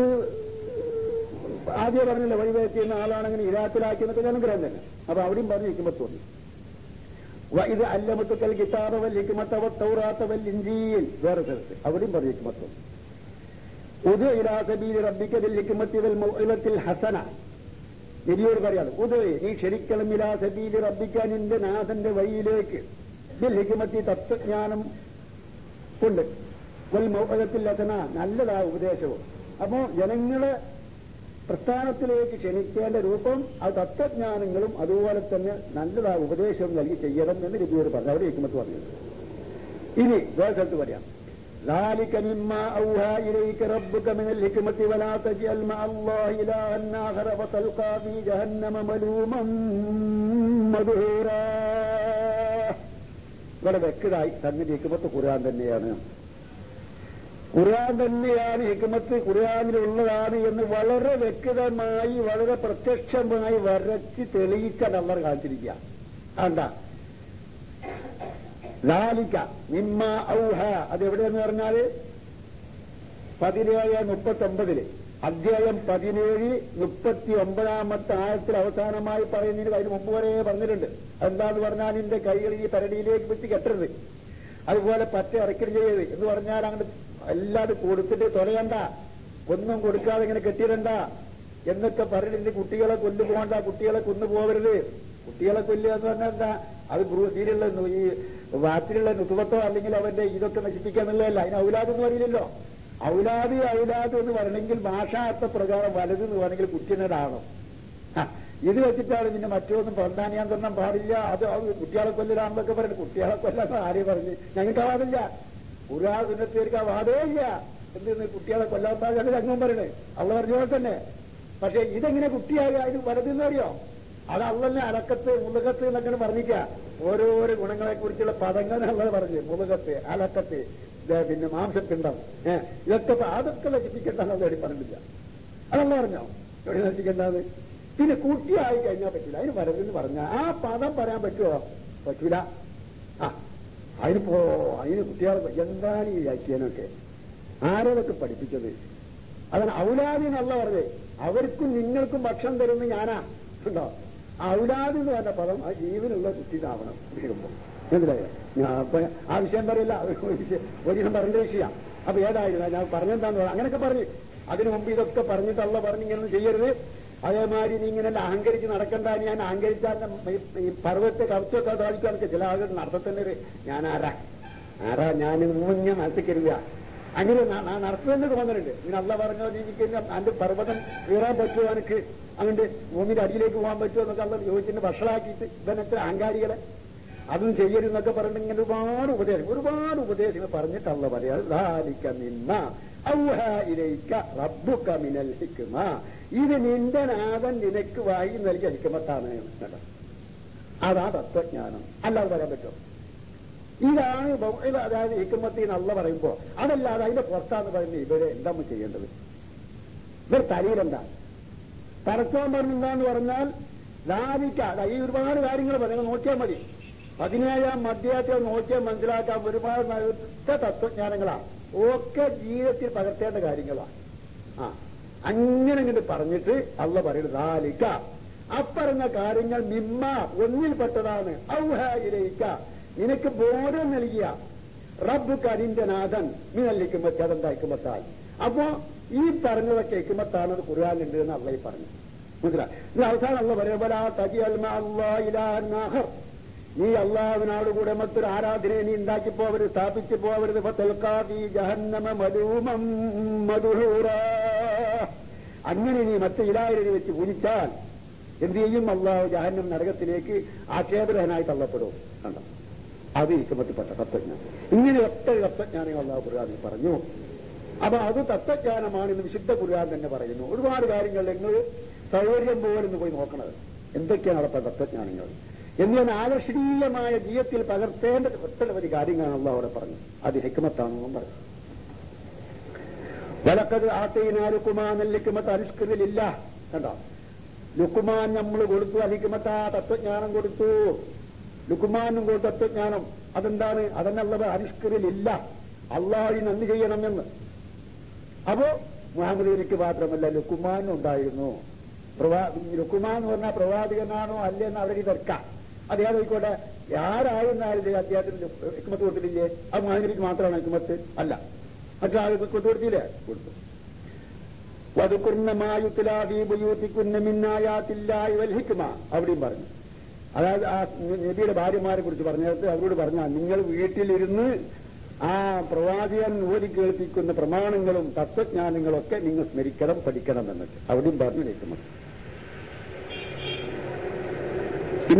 ആദ്യം പറഞ്ഞില്ല വഴിവേറ്റ് ചെയ്യുന്ന ആളാണെങ്കിൽ ഇരാത്തിലാക്കി എന്നൊക്കെ അനുഗ്രഹം തന്നെ അപ്പൊ അവിടെയും പറഞ്ഞു നിൽക്കുമ്പോൾ തോന്നി ഇത് അല്ലമത്തുക്കൽ കിതാബ വൽ ഹിക്മത്ത വത്തൗറാത്ത വൽ ഇഞ്ചീൽ വേറെ സ്ഥലത്ത് അവിടെയും പറഞ്ഞു ഹിക്മത്തും ഉദ് ഇലാ സബീൽ റബ്ബിക ബിൽ ഹിക്മത്തി വൽ മൗഇലത്തിൽ ഹസന നബിയോട് പറയാണ് ഉദ് നീ ക്ഷണിക്കണം ഇലാ സബീൽ റബ്ബിക നിന്റെ നാഥന്റെ വഴിയിലേക്ക് ബിൽ ഹിക്മത്തി തത്വജ്ഞാനം കൊണ്ട് വൽ മൗഇലത്തിൽ ഹസന നല്ലതായ ഉപദേശവും അപ്പോ ജനങ്ങളെ പ്രസ്ഥാനത്തിലേക്ക് ക്ഷണിക്കേണ്ട രൂപം അത് തത്വജ്ഞാനങ്ങളും അതുപോലെ തന്നെ നല്ലതായ ഉപദേശവും നൽകി ചെയ്യണം എന്ന് രബിയോട് പറഞ്ഞു അവിടെ ഹിക്മത്ത് പറഞ്ഞത് ഇനി വേറെ സ്ഥലത്ത് പറയാം ذلك مما أوحى إليك ربك من الحكمة ولا تجعل مع الله إلها آخر فتلقى في جهنم ملوما مدحورا ഇവിടെ വ്യക്തമായി സംഗതി ഹിക്മത്ത് ഖുർആൻ തന്നെയാണ് ഖുർആൻ തന്നെയാണ് ഹിക്മത്ത് ഖുർആനിലുള്ളതാണ് എന്ന് വളരെ വ്യക്തമായി വളരെ പ്രത്യക്ഷമായി വരച്ച് തെളിയിക്കാൻ അള്ളർ കാണിച്ചിരിക്കുക എന്താ ലാലിക്ക നിമ്മ ഔഹ അത് എവിടെയെന്ന് പറഞ്ഞാല് പതിനേഴ് മുപ്പത്തി ഒമ്പതില് അധ്യായം പതിനേഴ് മുപ്പത്തി ഒമ്പതാമത്തെ ആയത്തിൽ അവസാനമായി പറയുന്നതിന് അതിന് മുമ്പ് വരെ പറഞ്ഞിട്ടുണ്ട് എന്താന്ന് പറഞ്ഞാൽ നിന്റെ കൈകൾ ഈ പരടിയിലേക്ക് വെച്ച് കെട്ടരുത് അതുപോലെ പറ്റ ഇറക്കരുത് ചെയ്ത് എന്ന് പറഞ്ഞാൽ അങ്ങോട്ട് എല്ലാവരും കൊടുത്തിട്ട് തുലയണ്ട ഒന്നും കൊടുക്കാതെ ഇങ്ങനെ കെട്ടിയിടണ്ട എന്നൊക്കെ പറഞ്ഞിട്ട് കുട്ടികളെ കൊല്ലുപോകണ്ട കുട്ടികളെ കൊന്നുപോകരുത് കുട്ടികളെ കൊല്ലുക എന്ന് പറഞ്ഞാൽ എന്താ അത് ബ്രൂസിയിലുള്ള നു- ഈ വാത്തിലുള്ള നുസുവത്തോ അല്ലെങ്കിൽ അവന്റെ ഇതൊക്കെ നശിപ്പിക്കാന്നുള്ളതല്ല അതിന് ഔലാദ് എന്ന് പറയില്ലല്ലോ ഔലാദ് ഔലാദ് എന്ന് പറയണമെങ്കിൽ ഭാഷാർത്ഥ പ്രകാരം വലുത് എന്ന് പറയണമെങ്കിൽ കുറ്റിനടാണോ ഇത് വെച്ചിട്ടാണ് പിന്നെ മറ്റൊന്നും പ്രധാനിയാൻ തന്നെ പാടില്ല അത് അത് കുട്ടികളെ കൊല്ലലാണെന്നൊക്കെ പറയുന്നത് കുട്ടികളെ കൊല്ലാന്ന് ആരെയും പറഞ്ഞ് ഞങ്ങൾക്ക് ആ വാദില്ല പുരാ സുന്നത്തേർക്ക് ആ വാദേ ഇല്ല എന്തെന്ന് കുട്ടികളെ കൊല്ലാൻ പാടില്ല രംഗം പറയണേ അവള് പറഞ്ഞ പോലെ തന്നെ പക്ഷെ ഇതെങ്ങനെ കുട്ടിയാകുക അതിന് വലുതെന്ന് അറിയോ അത് അള്ളന്നെ അലക്കത്ത് മുളുകത്ത് എന്നൊക്കെ പറഞ്ഞിക്ക ഓരോരോ ഗുണങ്ങളെ കുറിച്ചുള്ള പദങ്ങൾ നമ്മൾ പറഞ്ഞു മുളുകത്ത് അലക്കത്ത് ദേ പിന്നെ മാംസത്തിണ്ടാവും ഏഹ് ഇതൊക്കെ ഇപ്പൊ അതൊക്കെ നശിപ്പിക്കേണ്ടെന്ന് വേണ്ടി പറഞ്ഞില്ല അതല്ല പറഞ്ഞോ എവിടെ നശിക്കേണ്ടത് പിന്നെ കുട്ടിയായി കഴിഞ്ഞാൽ പറ്റില്ല അതിന് വരതെന്ന് പറഞ്ഞാൽ ആ പദം പറയാൻ പറ്റുമോ പറ്റൂല ആ അതിനിപ്പോ അതിന് കുട്ടികളെ എന്താണ് ഈ വ്യാഖ്യാനമൊക്കെ ആരോടൊക്കെ പഠിപ്പിച്ചത് അതാണ് ഔലാദി എന്നല്ല പറഞ്ഞത് അവർക്കും നിങ്ങൾക്കും ഭക്ഷണം തരുന്ന ഞാനാ ഉണ്ടോ ഔലാദി എന്ന് പറഞ്ഞ പദം ആ ജീവനുള്ള കുട്ടിയിലാവണം വീഴുമ്പോ മനസ്സിലായോ ഞാൻ അപ്പൊ ആ വിഷയം പറയില്ല ഒരു വിഷയം ഒരു ദിവസം പറഞ്ഞ വിഷയം അപ്പൊ ഏതായിരുന്നു ഞാൻ പറഞ്ഞെന്താന്ന് പറയാം അങ്ങനെയൊക്കെ പറഞ്ഞു അതിനു മുമ്പ് ഇതൊക്കെ പറഞ്ഞിട്ടല്ല പറഞ്ഞ് ഇങ്ങനെ ചെയ്യരുത് അതേമാതിരി നീ ഇങ്ങനെ അഹങ്കരിച്ച് നടക്കണ്ട ഞാൻ അഹങ്കരിച്ചാൽ ഈ പർവ്വത്തെ കറുത്തൊക്കെ സാധിക്കാനൊക്കെ ചില ആളുകൾ നടത്തത്തന്നെ ഒരു ഞാൻ ആരാ ആരാ ഞാൻ മൂഞ്ഞ നടത്തിക്കരുക അങ്ങനെ നടത്തുന്നത് തോന്നുന്നുണ്ട് ഇങ്ങനെ അല്ല പറഞ്ഞോ എനിക്ക് അന്റെ പർവ്വതം കീറാൻ പറ്റുമോ എനിക്ക് അങ്ങോട്ട് ഭൂമിയുടെ അടിയിലേക്ക് പോകാൻ പറ്റുമോ എന്നൊക്കെ അല്ല ചോദിച്ചിട്ട് വഷളാക്കിയിട്ട് ഇവനൊക്കെ അഹങ്കാരികളെ അതും ചെയ്യരുതെന്നൊക്കെ പറഞ്ഞിട്ട് ഇങ്ങനെ ഒരുപാട് ഉപദേശം ഒരുപാട് ഉപദേശങ്ങൾ പറഞ്ഞിട്ടല്ല പറയാ ലാലിക്ക നിന്ന ഔഹായിലേക്ക റബ്ബുക്ക മിനൽ ഹിക്മ ഇത് നിന്റെ നാഥൻ നിനക്ക് വായി നൽകിയ ഹിക്മത്താണ് കേട്ടോ അതാ തത്വജ്ഞാനം അല്ലാതെ പറയാൻ പറ്റുമോ ഇതാണ് ബൗഇൽ അതായത് ഹിക്മത്തി എന്നല്ല പറയുമ്പോ അതല്ലാതെ അതിന്റെ പുറത്താന്ന് പറയുന്നത് ഇവരെ എന്താ നമ്മൾ ചെയ്യേണ്ടത് ഇവർ തലയിലെന്താ തറക്കാൻ പറഞ്ഞെന്താന്ന് പറഞ്ഞാൽ ലാലിക്ക ഈ ഒരുപാട് കാര്യങ്ങൾ പറയുന്നത് നോക്കിയാൽ മതി പതിനേഴാം അധ്യായത്തെ നോക്കിയാൽ മനസ്സിലാക്കാൻ ഒരുപാട് ഒറ്റ തത്വജ്ഞാനങ്ങളാണ് ഒക്കെ ജീവിതത്തിൽ പകർത്തേണ്ട കാര്യങ്ങളാണ് ആ അങ്ങനെ ഇങ്ങോട്ട് പറഞ്ഞിട്ട് അള്ള പറയുന്നത് ലാലിക്ക അപ്പറഞ്ഞ കാര്യങ്ങൾ മിമ്മ ഒന്നിൽപ്പെട്ടതാണ് ഔഹായിലേക്ക നിനക്ക് ബോധം നൽകിയ റബ്ബുക്ക് അതിന്റെ നാഥൻ മിനല്ലിക്കുമ്പത്തി അതെന്താ ഇക്കുമ്പത്താൽ അപ്പോ ഈ പറഞ്ഞതൊക്കെ ഇക്കുമ്പത്താണത് ഖുർആാനുണ്ട് എന്ന് അള്ളഹി പറഞ്ഞു മനസ്സിലായി ഇത് അവസാനം അള്ള പറയുമ്പോൾ നീ അള്ളാഹുവിനോട് കൂടെ മറ്റൊരു ആരാധനയെ നീ ഉണ്ടാക്കി പോവരുത് സ്ഥാപിച്ചു പോവരുത് ഫത്തൽക്കാഫി ജഹന്നമ മധൂമം മധുഹൂറ അങ്ങനെ നീ മറ്റു ഇലായിരം വെച്ച് പൂജിച്ചാൽ എന്ത് ചെയ്യും അള്ളാഹു ജഹന്നം നരകത്തിലേക്ക് ആക്ഷേപരഹനായി തള്ളപ്പെടും കണ്ടോ അത് ഇക്കുമത്തിൽപ്പെട്ട തത്വജ്ഞാനം ഇങ്ങനെ ഒറ്റ തത്വജ്ഞാനം അള്ളാഹു ഖുർആാനിൽ പറഞ്ഞു അപ്പൊ അത് തത്വജ്ഞാനമാണ് ഇന്ന് വിശുദ്ധ ഖുർആൻ തന്നെ പറയുന്നു ഒരുപാട് കാര്യങ്ങൾ നിങ്ങൾ സൗകര്യം പോലെ ഒന്ന് പോയി നോക്കണത് എന്തൊക്കെയാണ് അവിടെ തത്വജ്ഞാനങ്ങൾ എന്ന് ആകർഷണീയമായ ജീവിതത്തിൽ പകർത്തേണ്ട ഒട്ടനവധി കാര്യങ്ങളാണ് അള്ളാഹ് അവിടെ പറഞ്ഞു അത് ഹിക്മത്താണെന്നും പറഞ്ഞു വലക്കത് ആത്തയിനാ ലുക്കുമാൻ ലിക്കുമത്ത് അനുഷ്കൃതിലില്ല കണ്ടോ ലുക്കുമാൻ നമ്മൾ കൊടുത്തു അലിക്കുമത്ത തത്വജ്ഞാനം കൊടുത്തു ലുക്കുമാനും കൊടുത്ത തത്വജ്ഞാനം അതെന്താണ് അതെന്നുള്ളത് അനുഷ്കരിലില്ല അള്ളാഹി നന്ദി ചെയ്യണമെന്ന് അപ്പോ മുഹമ്മദീനിക്ക് മാത്രമല്ല ലുക്കുമാനും ഉണ്ടായിരുന്നു ലുക്കുമാൻ എന്ന് പറഞ്ഞാൽ പ്രവാചകനാണോ അല്ലെന്ന് അവരുടെ തർക്കാം അദ്ദേഹം ആയിക്കോട്ടെ ആരായിരുന്നാലും അദ്ദേഹത്തിന് ഹിക്മത്ത് കൊടുത്തിട്ടില്ലേ അത് മുഹമ്മദിനിക്ക് മാത്രമാണ് ഹിക്മത്ത് അല്ല മറ്റൊരാൾ ഹിക്മത്ത് കൊടുത്തില്ലേ കൊടുത്തു ഹിക്മ അവിടെയും പറഞ്ഞു അതായത് ആ നബിയുടെ ഭാര്യമാരെ കുറിച്ച് പറഞ്ഞിടത്ത് അവരോട് പറഞ്ഞാൽ നിങ്ങൾ വീട്ടിലിരുന്ന് ആ പ്രവാചകൻ ഓതി കേൾപ്പിക്കുന്ന പ്രമാണങ്ങളും തത്വജ്ഞാനങ്ങളും ഒക്കെ നിങ്ങൾ സ്മരിക്കണം പഠിക്കണം എന്നിട്ട് അവിടെയും പറഞ്ഞു ഹിക്മ പിന്നെ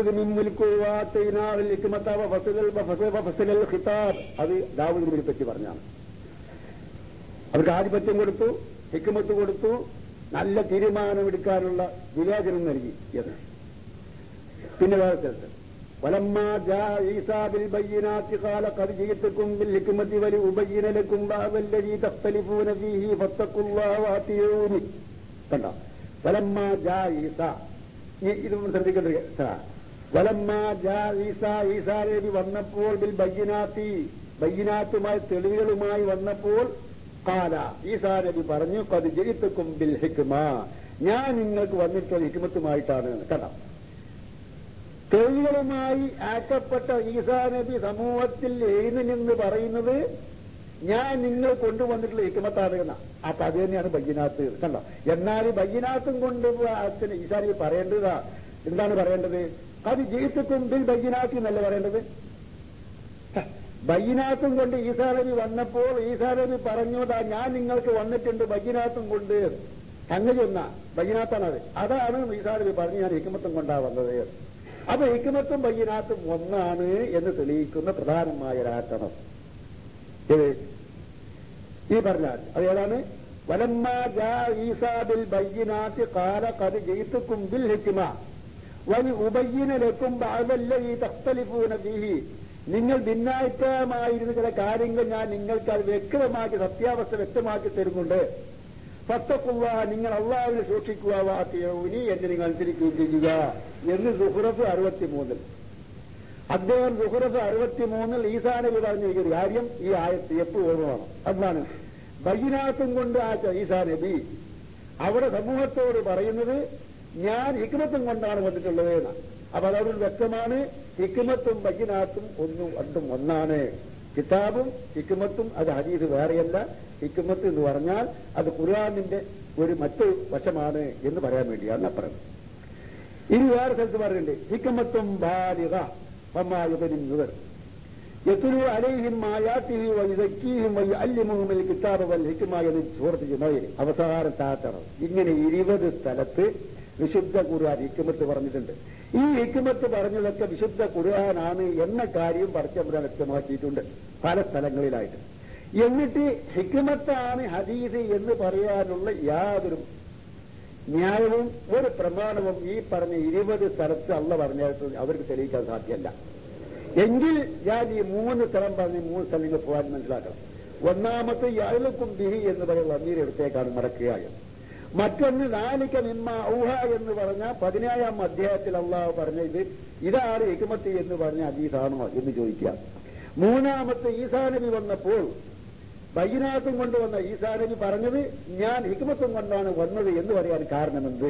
ഖിതാബ് അത് ദാവൂദിനെ പറ്റി പറഞ്ഞാണ് അവർക്ക് ആധിപത്യം കൊടുത്തു ഹിക്കുമത്ത് കൊടുത്തു നല്ല തീരുമാനമെടുക്കാനുള്ള വിവേചനം നൽകി എന്ന് പിന്നെ വേറെ സ്ഥലത്ത് ولما جاء عيسى بالبينات قال قد جئتكم بالحكمة ولأبين لكم بعض الذي تختلفون فيه فاتقوا الله وأطيعوني കണ്ടോ വലമ്മ ജാ ഈസ ഇത് ശ്രദ്ധിക്കേണ്ട വലമ്മ ജാ ഈസ ഈസാ നബി വന്നപ്പോൾ ബിൽ ബയ്യനാത്തി ബയ്യനാത്തുമായി തെളിവുകളുമായി വന്നപ്പോൾ കാല ഈസാ നബി പറഞ്ഞു കത് ജയിത്തുക്കും ബിൽ ഹിക്മ ഞാൻ നിങ്ങൾക്ക് വന്നിട്ടുള്ള ഹിക്മത്തുമായിട്ടാണ് കണ്ടോ തെളിവുകളുമായി ആക്കപ്പെട്ട ഈസാ നബി സമൂഹത്തിൽ എഴുന്നതെന്ന് പറയുന്നത് ഞാൻ നിങ്ങൾ കൊണ്ടുവന്നിട്ടുള്ള ഹിക്മത്താണ് എന്ന അപ്പൊ അത് തന്നെയാണ് ബയ്യനാത്ത് കണ്ടോ എന്നാൽ ഈ ബയ്യനാത്തും കൊണ്ട് അച്ഛന് ഈസാ നബി പറയേണ്ടതാ എന്താണ് പറയേണ്ടത് അത് ജയിത്തുക്കും ബിൽ ബയ്യനാത്തി എന്നല്ല പറയേണ്ടത് ബയ്യനാത്തും കൊണ്ട് ഈസാ നബി വന്നപ്പോൾ ഈസാ നബി പറഞ്ഞതാ ഞാൻ നിങ്ങൾക്ക് വന്നിട്ടുണ്ട് ബയ്യനാത്തും കൊണ്ട് സംഗതി ഒന്ന ബയ്യനാത്താണ് അത് അതാണ് ഈസാ നബി പറഞ്ഞ് ഞാൻ ഹിക്മത്തും കൊണ്ടാ വന്നത് അപ്പൊ ഹിക്മത്തും ബയ്യനാത്തും ഒന്നാണ് എന്ന് തെളിയിക്കുന്ന പ്രധാനമായ ഒരാട്ടണം ഇത് ഈ പറഞ്ഞാൽ അത് ഏതാണ് വലമ്മ ജാ ഈസാ ബിൽ ബയ്യനാത്തി കാല കത് ജയിത്തുക്കും ബിൽ ഹിക്മ വലി ഉബയ്യന ലക്കും ബാദല്ലി തഖ്തലിഫൂന ഫീഹി നിങ്ങൾ ഭിന്നായിട്ടമായിരുന്ന ചില കാര്യങ്ങൾ ഞാൻ നിങ്ങൾക്ക് അത് വ്യക്തമാക്കി സത്യാവസ്ഥ വ്യക്തമാക്കി തരുന്നുണ്ട് ഫത്തക്കുള്ള നിങ്ങൾ അള്ളാവിനെ സൂക്ഷിക്കുക വാത്തിയൗനി എന്ന് നിങ്ങൾ അനുസരിക്കുകയും ചെയ്യുക എന്ന് സുഹൃത്ത് അറുപത്തിമൂന്നിൽ അദ്ദേഹം സുഹൃത്ത് അറുപത്തിമൂന്നിൽ ഈസാ നബി പറഞ്ഞിരിക്കുന്ന കാര്യം ഈ ആയത്ത് എപ്പോഴും ഓർമ്മമാണ് അതാണ് ബൈനാത്തും കൊണ്ട് ആ ഈസാ നബി അവിടെ സമൂഹത്തോട് പറയുന്നത് ഞാൻ ഹിക്മത്തും കൊണ്ടാണ് വന്നിട്ടുള്ളത് എന്നാണ് അപ്പൊ അതവിടെ വ്യക്തമാണ് ഹിക്മത്തും ബൈനാത്തും ഒന്നും രണ്ടും ഒന്നാണ് കിതാബും ഹിക്മത്തും അത് ഹദീസ് വേറെയല്ല ഹിക്മത്ത് എന്ന് പറഞ്ഞാൽ അത് ഖുർആാനിന്റെ ഒരു മറ്റൊരു വശമാണ് എന്ന് പറയാൻ വേണ്ടിയാണ് അപ്പുറം ഇനി വേറെ സ്ഥലത്ത് പറയുന്നുണ്ട് ഹിക്മത്തും ബാലിക പമ്മായുപനിന്നുവർ യത്തുലു അലൈഹിം ആയാത്തിഹി വൈദക്കീഹിം വൈഅല്ലിമുഹും കിതാബ് വൽ ഹിക്മ എന്ന് സൂറത്ത് ജുമയിൽ അവസാനത്താത്തണം ഇങ്ങനെ ഇരുപത് സ്ഥലത്ത് വിശുദ്ധ ഖുർആൻ ഹിക്മത്ത് പറഞ്ഞിട്ടുണ്ട് ഈ ഹിക്മത്ത് പറഞ്ഞതൊക്കെ വിശുദ്ധ ഖുർആനാണ് എന്ന കാര്യം പടച്ചമ്പുരാൻ വ്യക്തമാക്കിയിട്ടുണ്ട് പല സ്ഥലങ്ങളിലായിട്ട് എന്നിട്ട് ഹിക്മത്താണ് ഹദീസ് എന്ന് പറയാനുള്ള യാതൊരു ന്യായവും ഒരു പ്രമാണവും ഈ പറഞ്ഞ ഇരുപത് സ്ഥലത്ത് അള്ള പറഞ്ഞിട്ട് അവർക്ക് തെളിയിക്കാൻ സാധ്യമല്ല എങ്കിൽ ഞാൻ ഈ മൂന്ന് സ്ഥലം പറഞ്ഞ് മൂന്ന് സ്ഥലം നിങ്ങൾ പോകാൻ മനസ്സിലാക്കണം ഒന്നാമത്തെ യാളുക്കും ബിഹി എന്ന് പറയുന്ന അമീരെടുത്തേക്കാണ് മടക്കുകയായ മറ്റൊന്ന് നാലിക്ക നിമ്മ ഔഹ എന്ന് പറഞ്ഞ പതിനേഴാം അധ്യായത്തിൽ അള്ളാഹ് പറഞ്ഞത് ഇതാണ് ഹിക്മത്ത് എന്ന് പറഞ്ഞ അജീസാണോ എന്ന് ചോദിക്കുക മൂന്നാമത്തെ ഈസാ നബി വന്നപ്പോൾ ബൈനാത്തും കൊണ്ടുവന്ന ഈസാ നബി പറഞ്ഞത് ഞാൻ ഹിക്മത്തും കൊണ്ടാണ് വന്നത് എന്ന് പറയാൻ കാരണമെന്ത്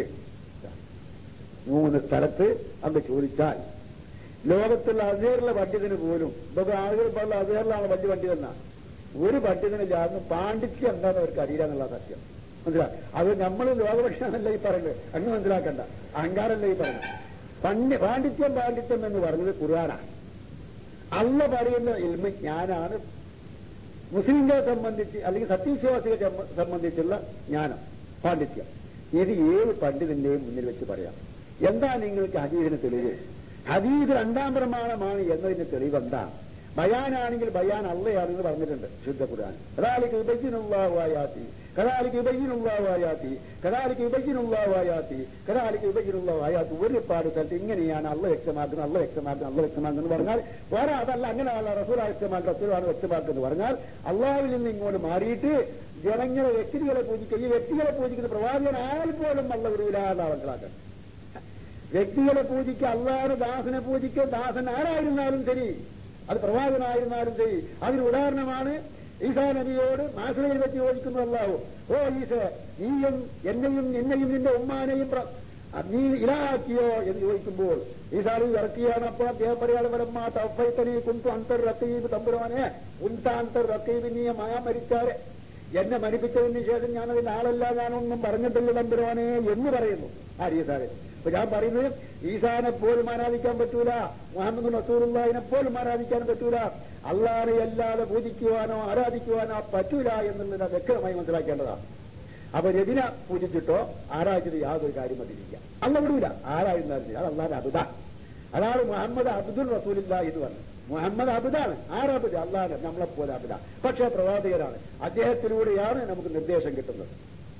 മൂന്ന് സ്ഥലത്ത് അന്ന് ചോദിച്ചാൽ ലോകത്തുള്ള അസേറിലെ പണ്ഡിതന് പോലും ഇതൊക്കെ ആളുകൾ പറഞ്ഞ അസേറിലാണ് വലിയ പണ്ഡിതന്ന ഒരു പണ്ഡിതനില്ലാന്ന് പാണ്ഡിത്യം എന്താണെന്ന് അവർക്ക് അറിയില്ല എന്നുള്ള സത്യം മനസ്സിലായി അത് നമ്മൾ ലോകപക്ഷമല്ല ഈ പറയുന്നത് അങ്ങ് മനസ്സിലാക്കണ്ട അഹങ്കാരമല്ല ഈ പറയുന്നത് പണ്ഡി പാണ്ഡിത്യം പാണ്ഡിത്യം എന്ന് പറഞ്ഞത് ഖുർആനാണ് അല്ല പറയുന്ന ഇൽമ ഞാനാണ് മുസ്ലിങ്ങളെ സംബന്ധിച്ച് അല്ലെങ്കിൽ സത്യവിശ്വാസികളെ സംബന്ധിച്ചുള്ള ജ്ഞാനം പാണ്ഡിത്യം ഇത് ഏത് പണ്ഡിതന്റെയും മുന്നിൽ വെച്ച് പറയാം എന്താ നിങ്ങൾക്ക് ഹദീദിന് തെളിവ് ഹദീദ് രണ്ടാം പ്രമാണമാണ് എന്നതിന് തെളിവ് എന്താ ബയാനാണെങ്കിൽ ബയാൻ അള്ളയാണെന്ന് പറഞ്ഞിട്ടുണ്ട് ശുദ്ധ ഖുർആൻ കഥാലിക്ക് വിഭജിനുള്ളാവായാത്തി കഥാലിക്ക് വിഭജിനുള്ളാവായാത്തി കഥാലിക്ക് വിഭജിനുള്ളാവായാത്തി കഥാലിക്ക് വിഭജിനുള്ളാവായാത്തി ഒരുപാട് സ്ഥലത്ത് ഇങ്ങനെയാണ് അള്ള വ്യക്തമാക്കുന്നത് അള്ള വ്യക്തമാക്കുന്നത് അള്ള വ്യക്തമാക്കുന്നത് എന്ന് പറഞ്ഞാൽ വേറെ അതല്ല അങ്ങനെയല്ല റസൂല വ്യക്തമാക്കുക റസൂലാണ് വ്യക്തമാക്കുന്നത് പറഞ്ഞാൽ അള്ളാവിൽ നിന്ന് ഇങ്ങോട്ട് മാറിയിട്ട് ജനങ്ങളെ വ്യക്തികളെ പൂജിക്കുക ഈ വ്യക്തികളെ പൂജിക്കുന്ന പ്രവാചകൻ ആയാൽ പോലും അള്ള വിടൂലാന്ന് മനസ്സിലാക്കണം വ്യക്തികളെ പൂജിക്കുക അള്ളാഹ് ദാസനെ പൂജിക്കുക ദാസൻ ആരായിരുന്നാലും ശരി അത് പ്രവാചകനായിരുന്നാലും ശരി അതിന് ഉദാഹരണമാണ് ഈസാ നബിയോട് മാസുലയിൽ വെച്ച് ചോദിക്കുന്നു അള്ളാഹു ഓ ഈസ നീയും എന്നെയും എന്നെയും നിന്റെ ഉമ്മാനെയും നീ ഇലാക്കിയോ എന്ന് ചോദിക്കുമ്പോൾ ഈസാ നബി ഇറക്കിയാണ് അപ്പോൾ അദ്ദേഹം പറയാതെ വരമ്മ തഫൈത്തനി കുന്തു അന്തർ റത്തീബ് തമ്പുരാനെ കുന്താന്തർ റത്തീബ് നീ മാ മരിച്ചാരെ എന്നെ മരിപ്പിച്ചതിന് ശേഷം ഞാൻ അതിന്റെ ആളല്ല ഞാനൊന്നും പറഞ്ഞിട്ടില്ല തമ്പുരാനെ എന്ന് പറയുന്നു ആര്യസാരെ അപ്പൊ ഞാൻ പറയുന്നത് ഈസാനെ പോലും ആരാധിക്കാൻ പറ്റൂല മുഹമ്മദ് നസൂറുള്ളതിനെ പോലും ആരാധിക്കാൻ പറ്റൂല അള്ളാനെ അല്ലാതെ പൂജിക്കുവാനോ ആരാധിക്കുവാനോ പറ്റൂല എന്നുള്ളത് വ്യക്തമായി മനസ്സിലാക്കേണ്ടതാണ് അപ്പൊ രതിനെ പൂജിച്ചിട്ടോ ആരാധിച്ചത് യാതൊരു കാര്യം അതിലില്ല അല്ല വിടൂല ആരായിരുന്നാലും അത് അള്ളാന്റെ അബുദ അതാണ് മുഹമ്മദ് അബ്ദുൽ റസൂലില്ല എന്ന് പറഞ്ഞു മുഹമ്മദ് അബുദാണ് ആരബുദ് അള്ളാഹ് നമ്മളെപ്പോലെ അബുദ പക്ഷേ പ്രവാചകരാണ് അദ്ദേഹത്തിലൂടെയാണ് നമുക്ക് നിർദ്ദേശം കിട്ടുന്നത്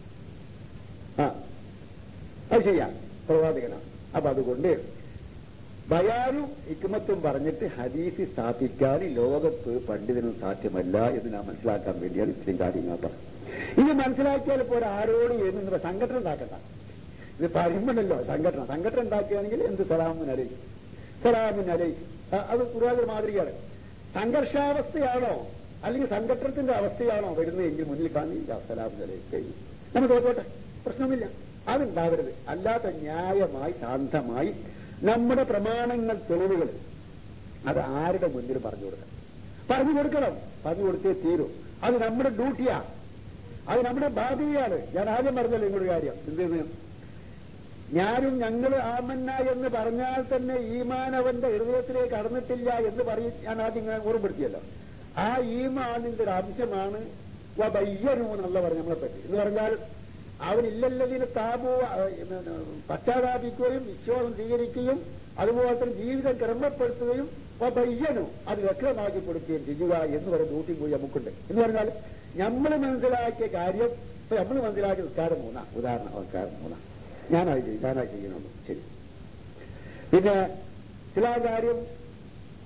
ആ അത് ചെയ്യാം പ്രവാചകനാണ് അപ്പൊ അതുകൊണ്ട് ബയാനും ഹിക്മത്തും പറഞ്ഞിട്ട് ഹദീസ് സ്ഥാപിക്കാൻ ലോകത്ത് പണ്ഡിതനും സാധ്യമല്ല എന്ന് ഞാൻ മനസ്സിലാക്കാൻ വേണ്ടിയാണ് ഇത്രയും കാര്യങ്ങൾ പറഞ്ഞത് ഇത് മനസ്സിലാക്കിയാൽ ഇപ്പോൾ ആരോട് എന്ന് സംഘടന ഉണ്ടാക്കണ്ട ഇത് പറയുമ്പോഴല്ലോ സംഘടന സംഘടന ഉണ്ടാക്കുകയാണെങ്കിൽ എന്ത് സലാമിനലൈ സലാമിനലൈ അത് പുരാതന മാതൃകയാണ് സംഘർഷാവസ്ഥയാണോ അല്ലെങ്കിൽ സംഘടനത്തിന്റെ അവസ്ഥയാണോ വരുന്നതെങ്കിൽ മുന്നിൽ കാണില്ല സലാമിനലൈ നമ്മൾ തോറ്റോട്ടെ പ്രശ്നമില്ല അതുണ്ടാവരുത് അല്ലാത്ത ന്യായമായി ശാന്തമായി നമ്മുടെ പ്രമാണങ്ങൾ തെളിവുകൾ അത് ആരുടെ മുന്നിൽ പറഞ്ഞു കൊടുക്കണം പറഞ്ഞു കൊടുക്കണം പറഞ്ഞു കൊടുത്തേ തീരൂ അത് നമ്മുടെ ഡ്യൂട്ടിയാ അത് നമ്മുടെ ബാധ്യതയാണ് ഞാൻ ആദ്യം പറഞ്ഞല്ലോ ഇങ്ങോട്ട് കാര്യം എന്തെന്ന് ഞാനും ഞങ്ങൾ ആമന്ന എന്ന് പറഞ്ഞാൽ തന്നെ ഈമാൻ അവന്റെ ഹൃദയത്തിലേക്ക് കടന്നിട്ടില്ല എന്ന് പറയും ഞാൻ ആദ്യം ഇങ്ങനെ ഓർമ്മപ്പെടുത്തിയല്ലോ ആ ഈമാനിന്റെ ഒരു അംശമാണ് വയ്യനു എന്നുള്ള പറഞ്ഞു നമ്മളെ പറ്റി എന്ന് പറഞ്ഞാൽ അവനില്ലല്ലതിന് താപോ പശ്ചാത്താപിക്കുകയും വിശ്വാസം സ്വീകരിക്കുകയും അതുപോലെ തന്നെ ജീവിതം ക്രമപ്പെടുത്തുകയും പയ്യനു അത് വ്യക്തമാക്കി കൊടുക്കുകയും ചെയ്യുക എന്ന് പറയുന്ന ഡ്യൂട്ടി കൂടി നമുക്കുണ്ട് എന്ന് പറഞ്ഞാൽ നമ്മൾ മനസ്സിലാക്കിയ കാര്യം ഇപ്പൊ നമ്മൾ മനസ്സിലാക്കിയ നിസ്കാരം മൂന്നാ ഉദാഹരണം നിസ്കാരം മൂന്നാ ഞാനായി ചെയ്യും ഞാനായി ചെയ്യുന്നുള്ളൂ ശരി പിന്നെ ചില കാര്യം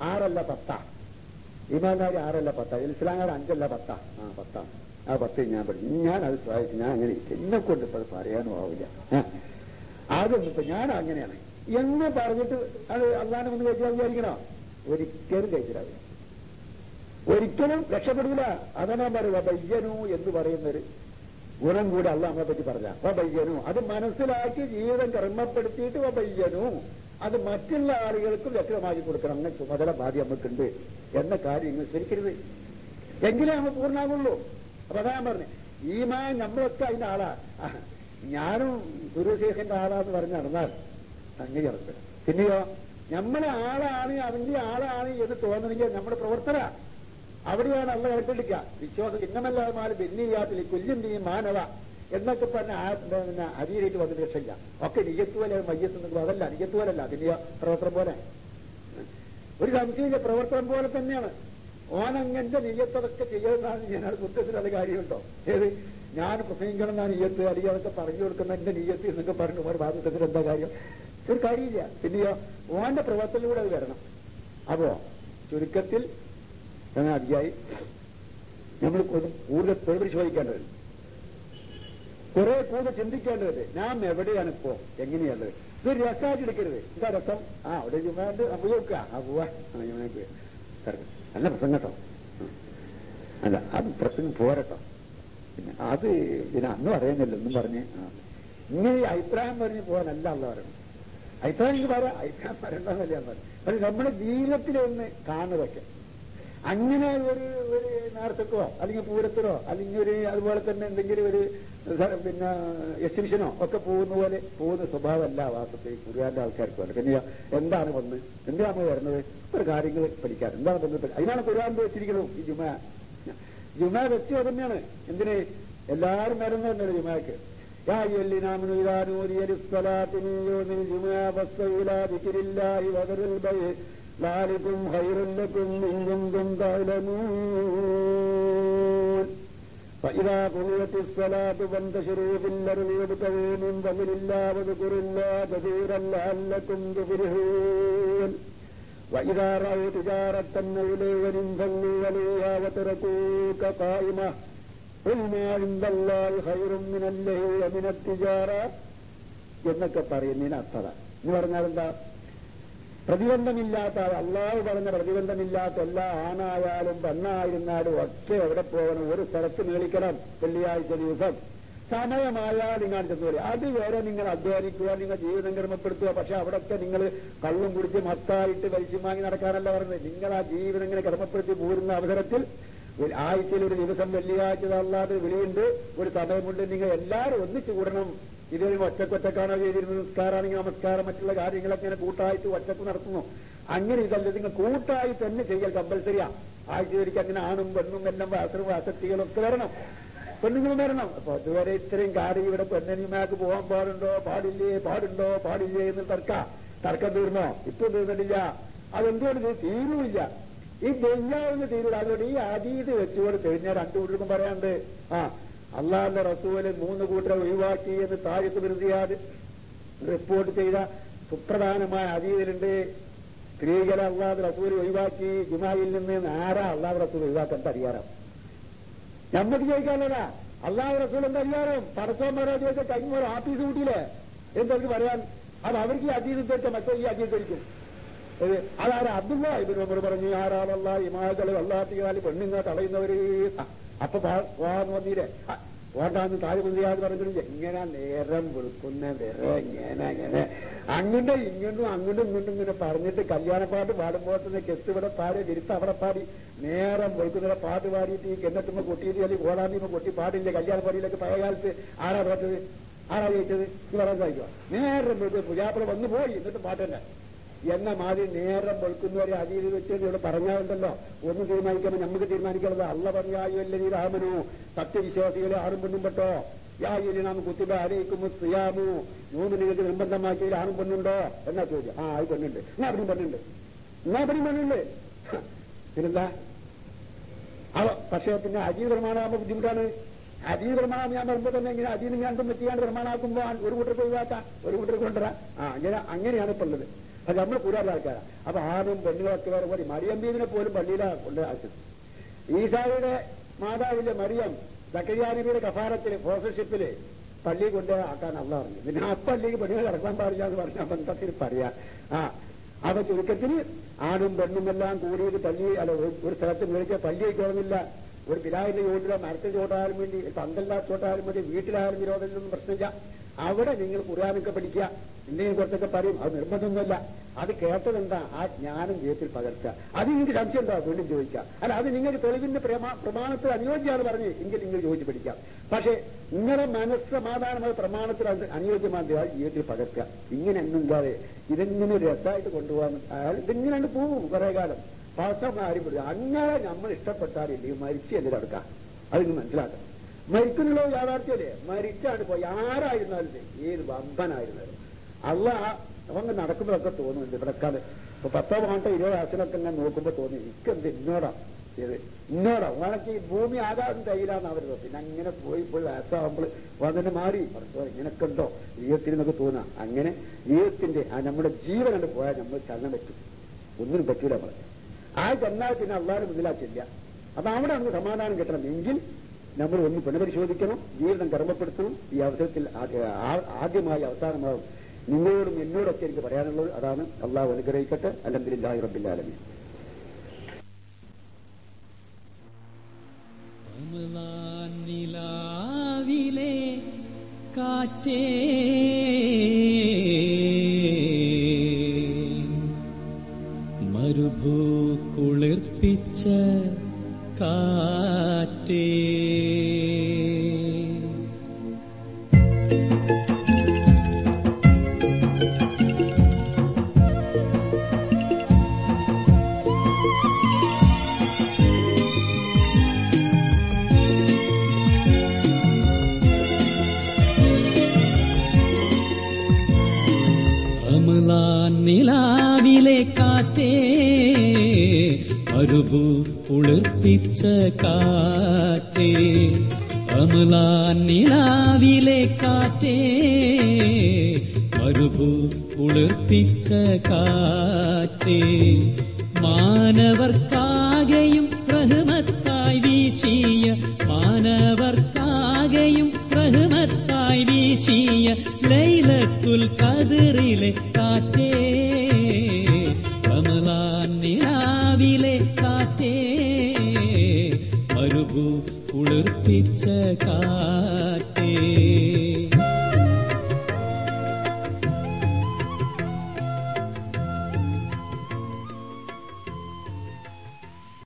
ആറല്ല പത്താ ഇമാൻകാർ ആറല്ല പത്താ ഇസ്ലാംകാർ അഞ്ചല്ല പത്താ ആ പത്താ ആ പത്ത് ഞാൻ പഠിച്ചു ഞാൻ അത് സഹായിച്ചു ഞാൻ അങ്ങനെ ഇരിക്കും. എന്നെ കൊണ്ട് ഇപ്പോൾ പറയാനും ആവില്ല ആ. അതൊന്നും ഇപ്പൊ ഞാൻ അങ്ങനെയാണ് എന്ന് പറഞ്ഞിട്ട് അത് അള്ളാനെ ഒന്ന് കഴിച്ചാൽ വിചാരിക്കണോ ഒരിക്കലും കഴിച്ചിടാവില്ല ഒരിക്കലും രക്ഷപ്പെടില്ല അതാണ് പറയുക ബയ്യനു എന്ന് പറയുന്നൊരു ഗുണം കൂടി അല്ല നമ്മളെ പറ്റി പറഞ്ഞ വബയ്യനു അത് മനസ്സിലാക്കി ജീവിതം കർമ്മപ്പെടുത്തിയിട്ട് വബയ്യനു അത് മറ്റുള്ള ആളുകൾക്കും വ്യക്തമാക്കി കൊടുക്കണം അങ്ങനെ ചുമതല ബാധ്യം നമുക്കുണ്ട് എന്ന കാര്യം ഇങ്ങനെ ശരിക്കരുത് എങ്കിലേ നമ്മൾ പൂർണ്ണാകുള്ളൂ അപ്പൊ അതാ ഞാൻ പറഞ്ഞു ഈമാൻ നമ്മളൊക്കെ അതിന്റെ ആളാ ആ, ഞാനും ഗുരുശേഖന്റെ ആളാന്ന് പറഞ്ഞ് നടന്നാൽ സംഗതി നടക്കില്ല പിന്നെയോ നമ്മളെ ആളാണ് അവന്റെ ആളാണ് എന്ന് തോന്നണമെങ്കിൽ നമ്മുടെ പ്രവർത്തന അവിടെയാണ് അള്ള കണക്കെടുക്കുക വിശ്വാസം ഇന്നമല്ലാതെ ഭിന്നിയാത്തിൽ കൊല്ലുന്റെയും മാനവ എന്നൊക്കെ പറഞ്ഞ ആ പിന്നെ അരിയിലേക്ക് വന്നിട്ട് രക്ഷയില്ല ഒക്കെ നിയത്ത് പോലെ മയ്യത്ത് എന്നൊക്കെ അതല്ല നിയത്ത് പോലല്ല പിന്നെയോ പ്രവർത്തനം പോലെ ഒരു സംശയമില്ല പ്രവർത്തനം പോലെ തന്നെയാണ് ഓനങ്ങന്റെ നെയ്യത്തതൊക്കെ ചെയ്യുന്നതാണ് ഞാൻ കുറ്റത്തിൽ അത് കാര്യമുണ്ടോ ഏത് ഞാൻ പ്രസംഗിക്കണം എന്നാണ് നെയ്യത്ത് അല്ലെങ്കിൽ അതൊക്കെ പറഞ്ഞു കൊടുക്കുന്ന എന്റെ നെയ്യത്ത് എന്നൊക്കെ പറഞ്ഞു ഒരു ഭാഗത്തിൽ എന്താ കാര്യം ഒരു കാര്യമില്ല പിന്നെയോ ഓന്റെ പ്രവർത്തനത്തിലൂടെ അത് വരണം അപ്പോ ചുരുക്കത്തിൽ എന്ന അതിയായി നമ്മൾ കൂടുതൽ പരിശോധിക്കേണ്ടത് കുറെ കൂടുതൽ ചിന്തിക്കേണ്ടത് നാം എവിടെയാണ് ഇപ്പോ എങ്ങനെയുള്ളത് ഇതൊരു രസമായിട്ട് എടുക്കരുത് എന്താ രസം ആ അവിടെ ജുമാണ്ട് ഉപയോഗിക്കുക ആ പോവാ ആ ജുമാക്ക് നല്ല പ്രസംഗം കേട്ടോ ഉം. അല്ല അത് പ്രസംഗം പോരട്ടോ പിന്നെ അത് പിന്നെ അന്ന് പറയുന്നില്ല എന്നും പറഞ്ഞ് ആ. ഇങ്ങനെ ഈ അഭിപ്രായം പറഞ്ഞ് പോകാനല്ല അല്ല പറയണം അഭിപ്രായം എനിക്ക് പറയാം അഭിപ്രായം പറയണ്ടെന്നല്ല ഞാൻ പറഞ്ഞു പക്ഷെ നമ്മുടെ ജീവിതത്തിലൊന്ന് കാണുന്നതൊക്കെ അങ്ങനെ ഒരു ഒരു നേർച്ചക്കോ അല്ലെങ്കിൽ പൂരത്തിനോ അല്ലെങ്കിൽ ഒരു അതുപോലെ തന്നെ എന്തെങ്കിലും ഒരു സ- പിന്നെ എക്സിബിഷനോ ഒക്കെ പോകുന്ന പോലെ പോകുന്ന സ്വഭാവമല്ല വാസത്തിൽ കുറുകാന്റെ ആൾക്കാർക്ക് അല്ല പിന്നെ എന്താണ് വന്ന് എന്തിനാണ് വരുന്നത് ഒരു കാര്യങ്ങൾ പഠിക്കാൻ എന്താണ് വന്നത് അതിനാണ് കുറുകാൻ വെച്ചിരിക്കുന്നത് ഈ ജുമ ജുമ വെച്ചു തന്നെയാണ് എന്തിന് എല്ലാവരും വരുന്നതന്നെ ജുമയ്ക്ക് يا أيها الذين آمنوا إذا نودي للصلاة من يوم الجمعة فاسعوا إلى ذكر الله وذروا البيع ذلكم خير لكم إن كنتم تعلمون فإذا قضيت الصلاة فانتشروا في الأرض وابتغوا من فضل الله واذكروا الله كثيرا لعلكم تفلحون وإذا رأوا تجارة أو لهوا انفضوا إليها وتركوك قائمة قل ما عند الله خير من اللهو ومن التجارة എന്നൊക്കെ പറയുന്നതിന് അർത്ഥത എന്ന് പറഞ്ഞാൽ എന്താ പ്രതിബന്ധമില്ലാത്ത അള്ളാഹു പറഞ്ഞ പ്രതിബന്ധമില്ലാത്ത എല്ലാ ആണായാലും പെണ്ണായിരുന്നാലും ഒക്കെ എവിടെ പോകണം ഒരു സ്ഥലത്ത് മേളിക്കണം വെള്ളിയാഴ്ച ദിവസം സമയമായാൽ നിങ്ങൾ ചെന്ന് വരും അത് വരെ നിങ്ങൾ അധ്വാനിക്കുക നിങ്ങൾ ജീവിതം ക്രമപ്പെടുത്തുക പക്ഷെ അവിടെയൊക്കെ നിങ്ങൾ കള്ളും കുടിച്ച് മത്തായിട്ട് വലിച്ചും വാങ്ങി നടക്കാനല്ല പറയുന്നത് നിങ്ങൾ ആ ജീവിതം ഇങ്ങനെ ക്രമപ്പെടുത്തി പോരുന്ന അവസരത്തിൽ ഒരു ആഴ്ചയിൽ ഒരു ദിവസം വെള്ളിയാഴ്ച അല്ലാതെ വിളിയുണ്ട് ഒരു സമയമുണ്ട് നിങ്ങൾ എല്ലാവരും ഒന്നിച്ചു കൂടണം ഇതൊരു ഒറ്റക്കൊറ്റക്കാണോ ചെയ്തിരുന്നത് നിസ്കാരാണെങ്കിൽ നമസ്കാരം മറ്റുള്ള കാര്യങ്ങളൊക്കെ ഇങ്ങനെ കൂട്ടായിട്ട് ഒറ്റക്ക് നടത്തുന്നു അങ്ങനെ ഇതല്ല നിങ്ങൾ കൂട്ടായി തന്നെ ചെയ്യൽ കമ്പൽസറിയാ ആഴ്ചയിലേക്ക് അങ്ങനെ ആണും പെണ്ണും എല്ലാം വാസനും ആസക്തികളും ഒക്കെ വരണം പെണ്ണുങ്ങളും വരണം അപ്പൊ ഇതുവരെ ഇത്രയും കാര്യം ഇവിടെ പെണ്ണിനിമാക്ക് പോകാൻ പാടുണ്ടോ പാടില്ലേ പാടുണ്ടോ പാടില്ലേ എന്ന് തർക്ക തർക്കം തീർന്നോ ഇപ്പൊ തീർന്നിട്ടില്ല അതെന്തുകൊണ്ട് ഇത് തീരുമില്ല ഈ ദയ്യാവുന്ന തീരൂല അതുകൊണ്ട് ഈ അതീത് വെച്ചുകൊണ്ട് കഴിഞ്ഞാൽ രണ്ടു കൂട്ടർക്കും പറയാണ്ട് ആ അള്ളാന്റെ റസൂല് മൂന്ന് കൂട്ടരെ ഒഴിവാക്കി എന്ന് താഴത്ത് വിരുദ്ധിയാത് റിപ്പോർട്ട് ചെയ്ത സുപ്രധാനമായ അതീതിലുണ്ട് സ്ത്രീകളെ അള്ളാഹ് റസൂൽ ഒഴിവാക്കി ജുമായിൽ നിന്ന് ആരാ അള്ളാഹ് റസൂൽ ഒഴിവാക്കാൻ അധികാരം നമ്മക്ക് ചോദിക്കാനുള്ളതാ അള്ളാഹ് റസൂൽ എന്താ അധികാരം പടച്ചോന്മാരോ ചോദിച്ച കഴിഞ്ഞ ആഫീസ് കൂട്ടിയില്ലേ എന്തൊക്കെ പറയാൻ അത് അവർക്ക് ഈ അതീത് ധരിച്ച മറ്റേ ഈ അതീത് ധരിക്കും ഇത് അതാരാ അബ്ദുള്ള ഇബിൻ ഉമർ പറഞ്ഞു ആരാളല്ല ഇമാകള് വല്ലാത്തികാല് പെണ്ണുങ്ങ തടയുന്നവര് ആ, അപ്പൊ പോകാന്ന് വന്നീരെ ഓട്ടാന്ന് താഴെ കുന്തിയാന്ന് പറഞ്ഞിട്ട് എങ്ങനെ നേരം വെളുക്കുന്ന വേറെ ഇങ്ങനെ ഇങ്ങനെ അങ്ങോട്ടും ഇങ്ങോട്ടും അങ്ങോട്ടും ഇങ്ങോട്ടും ഇങ്ങനെ പറഞ്ഞിട്ട് കല്യാണപ്പാട്ട് പാടുമ്പോൾ തന്നെ കെത്ത് ഇവിടെ പാടി തിരുത്ത് അവിടെ പാടി നേരം വെളുക്കുന്ന പാട്ട് പാടിയിട്ട് ഈ കിണറ്റുമ്പോ കൊട്ടിയിട്ട് അല്ലെങ്കിൽ ഓടാണ്ടിമ്മ കൊട്ടി പാടില്ല കല്യാണപ്പാടിയിലൊക്കെ പഴയ കാലത്ത് ആരാ തോറ്റത് ആരാ ജയിച്ചത് ഇത് പറയാൻ സാധിക്കുക നേരം വെളുത്ത് പുജാപ്പുറ വന്നു പോയി എന്നിട്ട് പാട്ട് തന്നെ എന്ന മാതിരി നേരം വെളുക്കുന്നവരെ അതീതി വെച്ച് ഇവിടെ പറഞ്ഞാലുണ്ടല്ലോ ഒന്നും തീരുമാനിക്കുമ്പോൾ നമുക്ക് തീരുമാനിക്കുന്നത് അല്ല പറഞ്ഞായല്ലേ രാമനു സത്യവിശ്വാസികളെ ആറും പെണ്ണും പെട്ടോ യായി നാം കുത്തിബ അലയിക്കും സിയാമു മൂന്ന് നിങ്ങൾക്ക് നിർബന്ധമാക്കിയതിൽ ആണും പെണ്ണുണ്ടോ എന്നാ ചോദ്യം ആ അത് പെണ്ണുണ്ട് എന്നാ അവിടെയും പെണ്ണുണ്ട് എന്നാ അവിടെയും പെണ്ണുണ്ട് പിന്നെന്താ അവ പക്ഷേ പിന്നെ അജീവ് പ്രമാണമാകുമ്പോൾ ബുദ്ധിമുട്ടാണ് അജീവ് പ്രമാണം ഞാൻ പറയുമ്പോൾ തന്നെ ഇങ്ങനെ അജീവ് ഞാൻ തന്നെ ചെയ്യാണ്ട് പ്രമാണമാക്കുമ്പോൾ ഒരു കൂട്ടർക്ക് ഒഴിവാക്കാം ഒരു കൂട്ടർക്ക് കൊണ്ടുവരാം ആ അങ്ങനെ അങ്ങനെയാണ് ഇപ്പൊ ഉള്ളത് അത് നമ്മൾ കൂടാതെ ആൾക്കാരാണ് അപ്പൊ ആണും പെണ്ണുകളൊക്കെ വേറെ പോലെ മറിയം ബീവിനെ പോലും പള്ളിയിലാണ് കൊണ്ട് ആക്കിയത് ഈസായുടെ മാതാവിന്റെ മറിയം സക്കരിയാനബിയുടെ കഫാരത്തിൽ സ്പോൺസർഷിപ്പില് പള്ളി കൊണ്ട് ആക്കാൻ അള്ള പറഞ്ഞു പിന്നെ ആ പള്ളിക്ക് പെണ്ണുകൾ കിടക്കാൻ പാടില്ല എന്ന് പറഞ്ഞ ബന്ധത്തിൽ പറയാം ആ അപ്പൊ ചുരുക്കത്തിൽ ആണും പെണ്ണും എല്ലാം കൂടിയിട്ട് പള്ളി അല്ല ഒരു- ഒരു സ്ഥലത്ത് മേടിച്ച പള്ളി വയ്ക്കണമെന്നില്ല ഒരു പിതാവിന്റെ ചോട്ടിലോ മരത്തിൽ ചോട്ടാലും വേണ്ടി പന്തല്ലാത്ത ചോട്ടാലും മതി വീട്ടിലായാലും വിരോധമൊന്നും പ്രശ്നമില്ല അവിടെ നിങ്ങൾ ഖുർആാനൊക്കെ പഠിക്കുക എന്തെങ്കിലും കുറച്ചൊക്കെ പറയും അത് നിർബന്ധമൊന്നുമല്ല അത് കേട്ടതെന്താ ആ ജ്ഞാനം ജീവിതത്തിൽ പകർത്തുക അത് നിങ്ങൾക്ക് സംശയം ഉണ്ടോ വീണ്ടും ചോദിക്കാം അല്ല അത് നിങ്ങൾക്ക് തെളിവിന്റെ പ്രമാ- പ്രമാണത്തിൽ അനുയോജ്യമാണ് പറഞ്ഞ് എങ്കിൽ നിങ്ങൾ ചോദിച്ച് പഠിക്കാം പക്ഷേ നിങ്ങളുടെ മനസ്സമാധാനമായ പ്രമാണത്തിൽ അത് അനുയോജ്യമാണെന്ന് ആ ജീവിതത്തിൽ പകർത്തുക ഇങ്ങനെ ഒന്നുമില്ലാതെ ഇതിങ്ങനെ രസമായിട്ട് കൊണ്ടുപോകാൻ അയാൾ ഇതിങ്ങനെ അങ്ങട് പോവും കുറെ കാലം പാസം ആരും പിടിക്കും അങ്ങനെ നമ്മൾ ഇഷ്ടപ്പെട്ടാലില്ലേ മരിച്ചു എന്തിനാ എടുക്കാം അതിന് മനസ്സിലാക്കാം മരിക്കുന്നുള്ള യാഥാർത്ഥ്യമല്ലേ മരിച്ചാണ് പോയി ആരായിരുന്നാലും ശരി, ഏത് വമ്പനായിരുന്നാലും അല്ല അവങ്ങ് നടക്കുമ്പോഴൊക്കെ തോന്നുന്നുണ്ട് ഇവിടെക്കാല് ഇപ്പൊ പത്തോ പണ്ടോ ഇരുപത് വയസ്സിലൊക്കെ ഞാൻ നോക്കുമ്പോ തോന്നി എനിക്കെന്ത് ഇന്നോടാ ഇത് ഇന്നോടാ ഉണക്ക് ഈ ഭൂമി ആകാശം കയ്യിലാന്ന് അവർ പിന്നെ അങ്ങനെ പോയി പോയി വയസ്സാകുമ്പോൾ വന്നിട്ട് മാറി പറഞ്ഞോ ഇങ്ങനൊക്കെ ഉണ്ടോ ജീവിതത്തിൽ നിന്നൊക്കെ തോന്നാ അങ്ങനെ ജീവിതത്തിന്റെ ആ നമ്മുടെ ജീവൻ കണ്ട് പോയാൽ നമ്മൾ ചലനം പറ്റും ഒന്നിനും പറ്റൂല പറഞ്ഞു ആ ചെന്നാൽ പിന്നെ അള്ളാഹിന് മുതലാക്കില്ല അപ്പൊ അവിടെ നമുക്ക് സമാധാനം കിട്ടണം എങ്കിൽ നമ്മൾ ഒന്ന് പുനഃപരിശോധിക്കണം ജീവിതം കർമ്മപ്പെടുത്തണം ഈ അവസരത്തിൽ ആദ്യ- ആ- ആദ്യമായി അവസാനമാകും നിങ്ങളോടും എന്നോടൊക്കെ എനിക്ക് പറയാനുള്ളത് അതാണ് അള്ളാഹു അനുഗ്രഹിക്കട്ടെ അലഹദില്ലാഹി റബ്ബില്ലാലമി റമളാൻ നിലാവിലെ കാറ്റേ മരുഭൂ കുളിർപ്പിച്ച കാറ്റേ റമളാൻ നിലാവിലെ കാറ്റേ മരുഭൂ കുളിർപ്പിച്ച കാറ്റേ റമളാൻ നിലാവിലെ കാറ്റേ മരുഭൂ കുളിർപ്പിച്ച കാറ്റേ മാനവർക്കാകെയും റഹ്മത്തായി വീശിയ മാനവർക്കാകെയും റഹ്മത്തായി വീശിയ ലൈലത്തുൽ കതിറിലെ കാറ്റേ റമളാൻ നിലാവിലെ കാറ്റേ മരുഭൂ കുളിർപ്പിച്ച കാറ്റേ